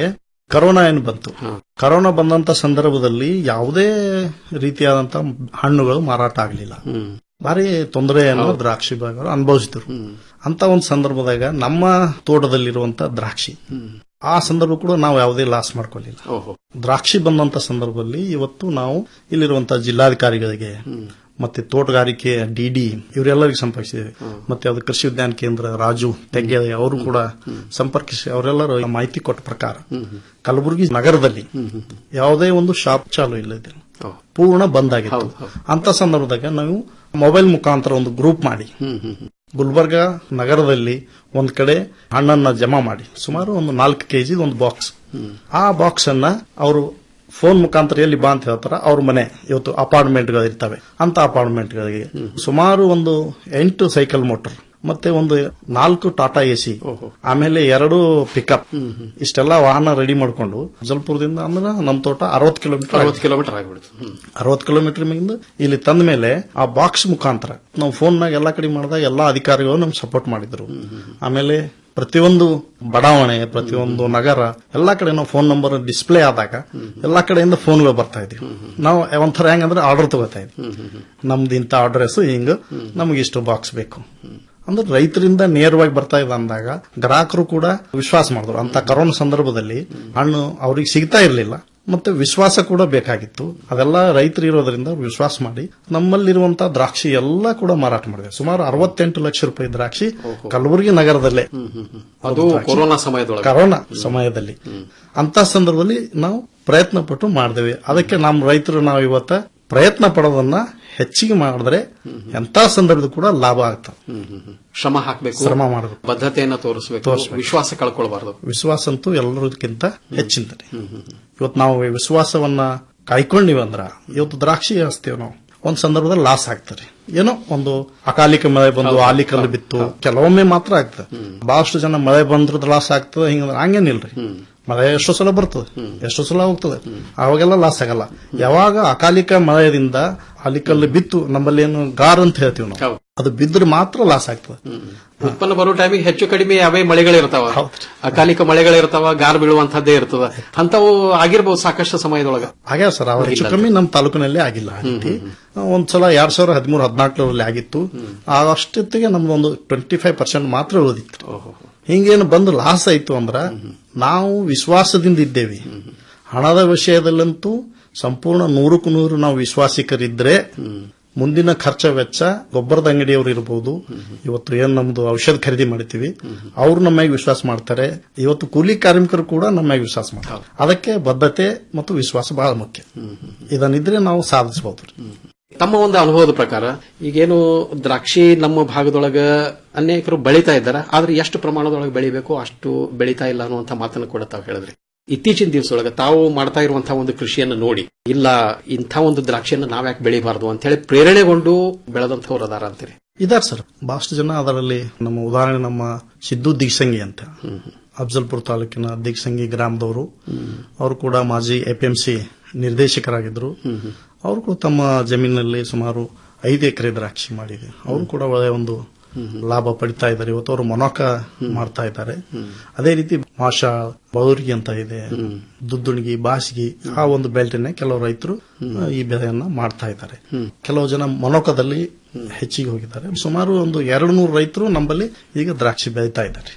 ಕರೋನಾ ಏನು ಬಂತು ಕರೋನಾ ಬಂದಂತ ಸಂದರ್ಭದಲ್ಲಿ ಯಾವುದೇ ರೀತಿಯಾದಂತ ಹಣ್ಣುಗಳು ಮಾರಾಟ ಆಗಲಿಲ್ಲ ಭಾರಿ ತೊಂದರೆಯನ್ನು ದ್ರಾಕ್ಷಿ ಬಾಗರು ಅನುಭವಿಸಿದ್ರು ಅಂತ ಒಂದು ಸಂದರ್ಭದಾಗ ನಮ್ಮ ತೋಟದಲ್ಲಿರುವಂತ ದ್ರಾಕ್ಷಿ ಆ ಸಂದರ್ಭ ಕೂಡ ನಾವು ಯಾವುದೇ ಲಾಸ್ ಮಾಡ್ಕೊಳ್ಳಿಲ್ಲ ದ್ರಾಕ್ಷಿ ಬಂದಂತ ಸಂದರ್ಭದಲ್ಲಿ ಇವತ್ತು ನಾವು ಇಲ್ಲಿರುವಂತಹ ಜಿಲ್ಲಾಧಿಕಾರಿಗಳಿಗೆ ಮತ್ತೆ ತೋಟಗಾರಿಕೆ ಡಿಡಿ ಇವರೆಲ್ಲರಿಗೆ ಸಂಪರ್ಕಿಸಿದ್ದೇವೆ ಮತ್ತೆ ಅದು ಕೃಷಿ ವಿಜ್ಞಾನ ಕೇಂದ್ರ ರಾಜು ತೆಗ್ಗೆ ಅವರು ಕೂಡ ಸಂಪರ್ಕಿಸಿ ಅವರೆಲ್ಲರೂ ಮಾಹಿತಿ ಕೊಟ್ಟ ಪ್ರಕಾರ ಕಲಬುರಗಿ ನಗರದಲ್ಲಿ ಯಾವುದೇ ಒಂದು ಶಾಪ್ ಚಾಲು ಇಲ್ಲದಿಲ್ಲ ಪೂರ್ಣ ಬಂದ್ ಆಗಿತ್ತು ಅಂತ ಸಂದರ್ಭದಾಗ ನಾವು ಮೊಬೈಲ್ ಮುಖಾಂತರ ಒಂದು ಗ್ರೂಪ್ ಮಾಡಿ ಗುಲ್ಬರ್ಗ ನಗರದಲ್ಲಿ ಒಂದ್ ಕಡೆ ಹಣ್ಣನ್ನ ಜಮಾ ಮಾಡಿ ಸುಮಾರು ಒಂದು ನಾಲ್ಕು ಕೆಜಿ ಒಂದು ಬಾಕ್ಸ್ ಆ ಬಾಕ್ಸ್ ಅನ್ನ ಅವರು ಫೋನ್ ಮುಖಾಂತರ ಎಲ್ಲಿ ಬಾ ಅಂತ ಹೇಳ್ತಾರ ಅವ್ರ ಮನೆ ಇವತ್ತು ಅಪಾರ್ಟ್ಮೆಂಟ್ ಗಳು ಇರ್ತವೆ ಅಂತ ಅಪಾರ್ಟ್ಮೆಂಟ್ ಗಳಿಗೆ ಸುಮಾರು ಒಂದು ಎಂಟು ಸೈಕಲ್ ಮೋಟರ್ ಮತ್ತೆ ಒಂದು ನಾಲ್ಕು ಟಾಟಾ ಎಸಿ ಆಮೇಲೆ ಎರಡು ಪಿಕಪ್ ಇಷ್ಟೆಲ್ಲ ವಾಹನ ರೆಡಿ ಮಾಡ್ಕೊಂಡು ಜಲ್ಪುರದಿಂದ ಅಂದ್ರೆ ನಮ್ಮ ತೋಟ ಅರವತ್ತು ಕಿಲೋಮೀಟರ್ ಅರವತ್ತು ಕಿಲೋಮೀಟರ್ ಆಗಿಬಿಡ್ತು ಹ್ಮ್. ಅರವತ್ತು ಕಿಲೋಮೀಟರ್ ಮಿಂದ ಇಲ್ಲಿ ತಂದ ಮೇಲೆ ಆ ಬಾಕ್ಸ್ ಮುಖಾಂತರ ನಾವು ಫೋನ್ನಾಗ ಎಲ್ಲಾ ಕಡೆ ಮಾಡಿದಾಗ ಎಲ್ಲಾ ಅಧಿಕಾರಿಗಳು ನಮ್ಗೆ ಸಪೋರ್ಟ್ ಮಾಡಿದ್ರು ಆಮೇಲೆ ಪ್ರತಿಯೊಂದು ಬಡಾವಣೆ ಪ್ರತಿಯೊಂದು ನಗರ ಎಲ್ಲಾ ಕಡೆ ನಾವು ಫೋನ್ ನಂಬರ್ ಡಿಸ್ಪ್ಲೇ ಆದಾಗ ಎಲ್ಲಾ ಕಡೆಯಿಂದ ಫೋನ್ಗಳು ಬರ್ತಾ ಇದ್ವಿ ನಾವು ಒಂಥರ ಹೆಂಗಂದ್ರೆ ಆರ್ಡರ್ ತಗೋತಾ ಇದ್ವಿ ನಮ್ದು ಇಂಥ ಅಡ್ರೆಸ್ ಹಿಂಗ ನಮ್ಗೆ ಇಷ್ಟು ಬಾಕ್ಸ್ ಬೇಕು ಅಂದ್ರೆ ರೈತರಿಂದ ನೇರವಾಗಿ ಬರ್ತಾ ಇದೆ ಅಂದಾಗ ಗ್ರಾಹಕರು ಕೂಡ ವಿಶ್ವಾಸ ಮಾಡಿದ್ರು ಅಂತ ಕರೋನಾ ಸಂದರ್ಭದಲ್ಲಿ ಹಣ್ಣು ಅವ್ರಿಗೆ ಸಿಗ್ತಾ ಇರಲಿಲ್ಲ ಮತ್ತೆ ವಿಶ್ವಾಸ ಕೂಡ ಬೇಕಾಗಿತ್ತು ಅದೆಲ್ಲ ರೈತರು ಇರೋದ್ರಿಂದ ವಿಶ್ವಾಸ ಮಾಡಿ ನಮ್ಮಲ್ಲಿರುವಂತಹ ದ್ರಾಕ್ಷಿ ಎಲ್ಲ ಕೂಡ ಮಾರಾಟ ಮಾಡಿದೆ ಸುಮಾರು ಅರವತ್ತೆಂಟು ಲಕ್ಷ ರೂಪಾಯಿ ದ್ರಾಕ್ಷಿ ಕಲಬುರಗಿ ನಗರದಲ್ಲೇ ಅದು ಕೊರೋನಾ ಸಮಯದೊಳಗೆ ಕರೋನಾ ಸಮಯದಲ್ಲಿ ಅಂತ ಸಂದರ್ಭದಲ್ಲಿ ನಾವು ಪ್ರಯತ್ನ ಪಟ್ಟು ಮಾಡಿದೇವೆ ಅದಕ್ಕೆ ನಮ್ಮ ರೈತರು ನಾವು ಇವತ್ತ ಪ್ರಯತ್ನ ಪಡೋದನ್ನ ಹೆಚ್ಚಿಗೆ ಮಾಡಿದ್ರೆ ಎಂತ ಸಂದರ್ಭದ ಕೂಡ ಲಾಭ ಆಗ್ತದೆ ಶ್ರಮ ಹಾಕಬೇಕು ಶ್ರಮ ಮಾಡಬೇಕು ಬದ್ಧತೆಯನ್ನ ತೋರಿಸಬೇಕು ತೋರಿಸ್ಬೇಕು. ವಿಶ್ವಾಸ ಕಳ್ಕೊಳ್ಬಾರ್ದು ವಿಶ್ವಾಸ ಅಂತೂ ಎಲ್ಲದಕ್ಕಿಂತ ಹೆಚ್ಚಿಂತದೆ ಇವತ್ತು ನಾವು ಈ ವಿಶ್ವಾಸವನ್ನ ಕಾಯ್ಕೊಂಡಿವಿ ಅಂದ್ರ ಇವತ್ತು ದ್ರಾಕ್ಷಿ ಹಚ್ತೇವೆ ನಾವು ಒಂದ್ ಸಂದರ್ಭದಲ್ಲಿ ಲಾಸ್ ಆಗ್ತಾರೆ ಏನೋ ಒಂದು ಅಕಾಲಿಕ ಮಳೆ ಬಂದು ಆಲಿಕಲ್ಲು ಬಿತ್ತು ಕೆಲವೊಮ್ಮೆ ಮಾತ್ರ ಆಗ್ತದೆ ಬಹಳಷ್ಟು ಜನ ಮಳೆ ಬಂದ್ರದ್ದು ಲಾಸ್ ಆಗ್ತದೆ ಹಿಂಗಂದ್ರೆ ಹಂಗೇನಿಲ್ರಿ ಮಳೆ ಎಷ್ಟೋ ಸಲ ಬರ್ತದೆ ಎಷ್ಟೋ ಸಲ ಹೋಗ್ತದೆ ಅವಾಗೆಲ್ಲ ಲಾಸ್ ಆಗಲ್ಲ ಯಾವಾಗ ಅಕಾಲಿಕ ಮಳೆಯಿಂದ ಆಲಿಕಲ್ಲು ಬಿತ್ತು ನಮ್ಮಲ್ಲಿ ಏನು ಗಾರ್ ಅಂತ ಹೇಳ್ತೀವಿ ನಾವು ಅದು ಬಿದ್ರೆ ಮಾತ್ರ ಲಾಸ್ ಆಗ್ತದೆ ಉತ್ಪನ್ನ ಬರೋ ಟೈಮಿಗೆ ಹೆಚ್ಚು ಕಡಿಮೆ ಅವೇ ಮಳೆಗಳಿರ್ತಾವ ಅಕಾಲಿಕ ಮಳೆಗಳಿರ್ತಾವ ಗಾರ್ ಬೀಳುವಂತದ್ದೇ ಇರ್ತದ ಅಂತವು ಆಗಿರ್ಬೋದು ಸಾಕಷ್ಟು ಸಮಯದೊಳಗ ಆಗ್ಯಾವ ಸರ್ ಅವ ಹೆಚ್ಚು ಕಮ್ಮಿ ನಮ್ಮ ತಾಲೂಕಿನಲ್ಲಿ ಆಗಿಲ್ಲ ಆ ರೀತಿ ಒಂದ್ಸಲ ಎರಡ್ ಸಾವಿರ ಹದಿಮೂರು ಹದಿನಾಲ್ಕರಲ್ಲಿ ಆಗಿತ್ತು ಆ ಅಷ್ಟೊತ್ತಿಗೆ ನಮ್ದು ಒಂದು ಟ್ವೆಂಟಿ ಫೈವ್ ಪರ್ಸೆಂಟ್ ಮಾತ್ರ ಉಳಿದಿತ್ತು ಹಿಂಗೇನು ಬಂದು ಲಾಸ್ ಆಯ್ತು ಅಂದ್ರ ನಾವು ವಿಶ್ವಾಸದಿಂದ ಇದ್ದೇವೆ ಹಣದ ವಿಷಯದಲ್ಲಂತೂ ಸಂಪೂರ್ಣ ನೂರಕ್ಕೂ ನೂರು ನಾವು ವಿಶ್ವಾಸಿಕರಿದ್ರೆ ಮುಂದಿನ ಖರ್ಚ ವೆಚ್ಚ ಗೊಬ್ಬರದ ಅಂಗಡಿಯವರು ಇರಬಹುದು ಇವತ್ತು ಏನ್ ನಮ್ದು ಔಷಧ ಖರೀದಿ ಮಾಡ್ತೀವಿ ಅವ್ರು ನಮ್ಮಾಗಿ ವಿಶ್ವಾಸ ಮಾಡ್ತಾರೆ ಇವತ್ತು ಕೂಲಿ ಕಾರ್ಮಿಕರು ಕೂಡ ನಮ್ಮಾಗಿ ವಿಶ್ವಾಸ ಮಾಡ್ತಾರೆ ಅದಕ್ಕೆ ಬದ್ಧತೆ ಮತ್ತು ವಿಶ್ವಾಸ ಬಹಳ ಮುಖ್ಯ ಇದನ್ನಿದ್ರೆ ನಾವು ಸಾಧಿಸಬಹುದು ತಮ್ಮ ಒಂದು ಅನುಭವದ ಪ್ರಕಾರ ಈಗೇನು ದ್ರಾಕ್ಷಿ ನಮ್ಮ ಭಾಗದೊಳಗ ಅನೇಕರು ಬೆಳೀತಾ ಇದ್ದಾರೆ ಆದ್ರೆ ಎಷ್ಟು ಪ್ರಮಾಣದೊಳಗೆ ಬೆಳಿಬೇಕು ಅಷ್ಟು ಬೆಳೀತಾ ಇಲ್ಲ ಅನ್ನುವಂಥ ಮಾತನ್ನು ಕೂಡ ತಾವು ಹೇಳಿದ್ರಿ ಇತ್ತೀಚಿನ ದಿವಸದೊಳಗೆ ತಾವು ಮಾಡ್ತಾ ಇರುವಂತಹ ಒಂದು ಕೃಷಿಯನ್ನು ನೋಡಿ ಇಲ್ಲ ಇಂಥ ಒಂದು ದ್ರಾಕ್ಷಿಯನ್ನು ನಾವ್ಯಾಕೆ ಬೆಳಿಬಾರ್ದು ಅಂತ ಹೇಳಿ ಪ್ರೇರಣೆಗೊಂಡು ಬೆಳೆದಂಥವ್ರು ಅದಾರ ಅಂತೀರಿ ಇದಾರೆ ಸರ್ ಬಹಳಷ್ಟು ಜನ ಅದರಲ್ಲಿ ನಮ್ಮ ಉದಾಹರಣೆ ನಮ್ಮ ಸಿದ್ದು ದಿಗ್ಸಂಗಿ ಅಂತ ಅಫ್ಜಲ್ಪುರ ತಾಲೂಕಿನ ದಿಗ್ಸಂಗಿ ಗ್ರಾಮದವರು ಅವರು ಕೂಡ ಮಾಜಿ ಎಪಿಎಂಸಿ ನಿರ್ದೇಶಕರಾಗಿದ್ರು ಅವರು ಕೂಡ ತಮ್ಮ ಜಮೀನಿನಲ್ಲಿ ಸುಮಾರು ಐದು ಎಕರೆ ದ್ರಾಕ್ಷಿ ಮಾಡಿದೆ ಅವರು ಕೂಡ ಒಳ್ಳೆಯ ಒಂದು ಲಾಭ ಪಡಿತಾ ಇದ್ದಾರೆ ಇವತ್ತು ಅವರು ಮೊನಕ ಮಾಡ್ತಾ ಇದ್ದಾರೆ ಅದೇ ರೀತಿ ಮಾಷಾ ಬೌರ್ಗಿ ಅಂತ ಇದೆ ದುದ್ದುಣಿಗಿ ಬಾಸಿಗಿ ಆ ಒಂದು ಬೆಲ್ಟಿನ ಕೆಲವು ರೈತರು ಈ ಬೆಳೆಯನ್ನ ಮಾಡ್ತಾ ಇದ್ದಾರೆ ಕೆಲವು ಜನ ಮೊನಕದಲ್ಲಿ ಹೆಚ್ಚಿಗೆ ಹೋಗಿದ್ದಾರೆ ಸುಮಾರು ಒಂದು ಎರಡು ನೂರು ರೈತರು ನಮ್ಮಲ್ಲಿ ಈಗ ದ್ರಾಕ್ಷಿ ಬೆಳೀತಾ ಇದ್ದಾರೆ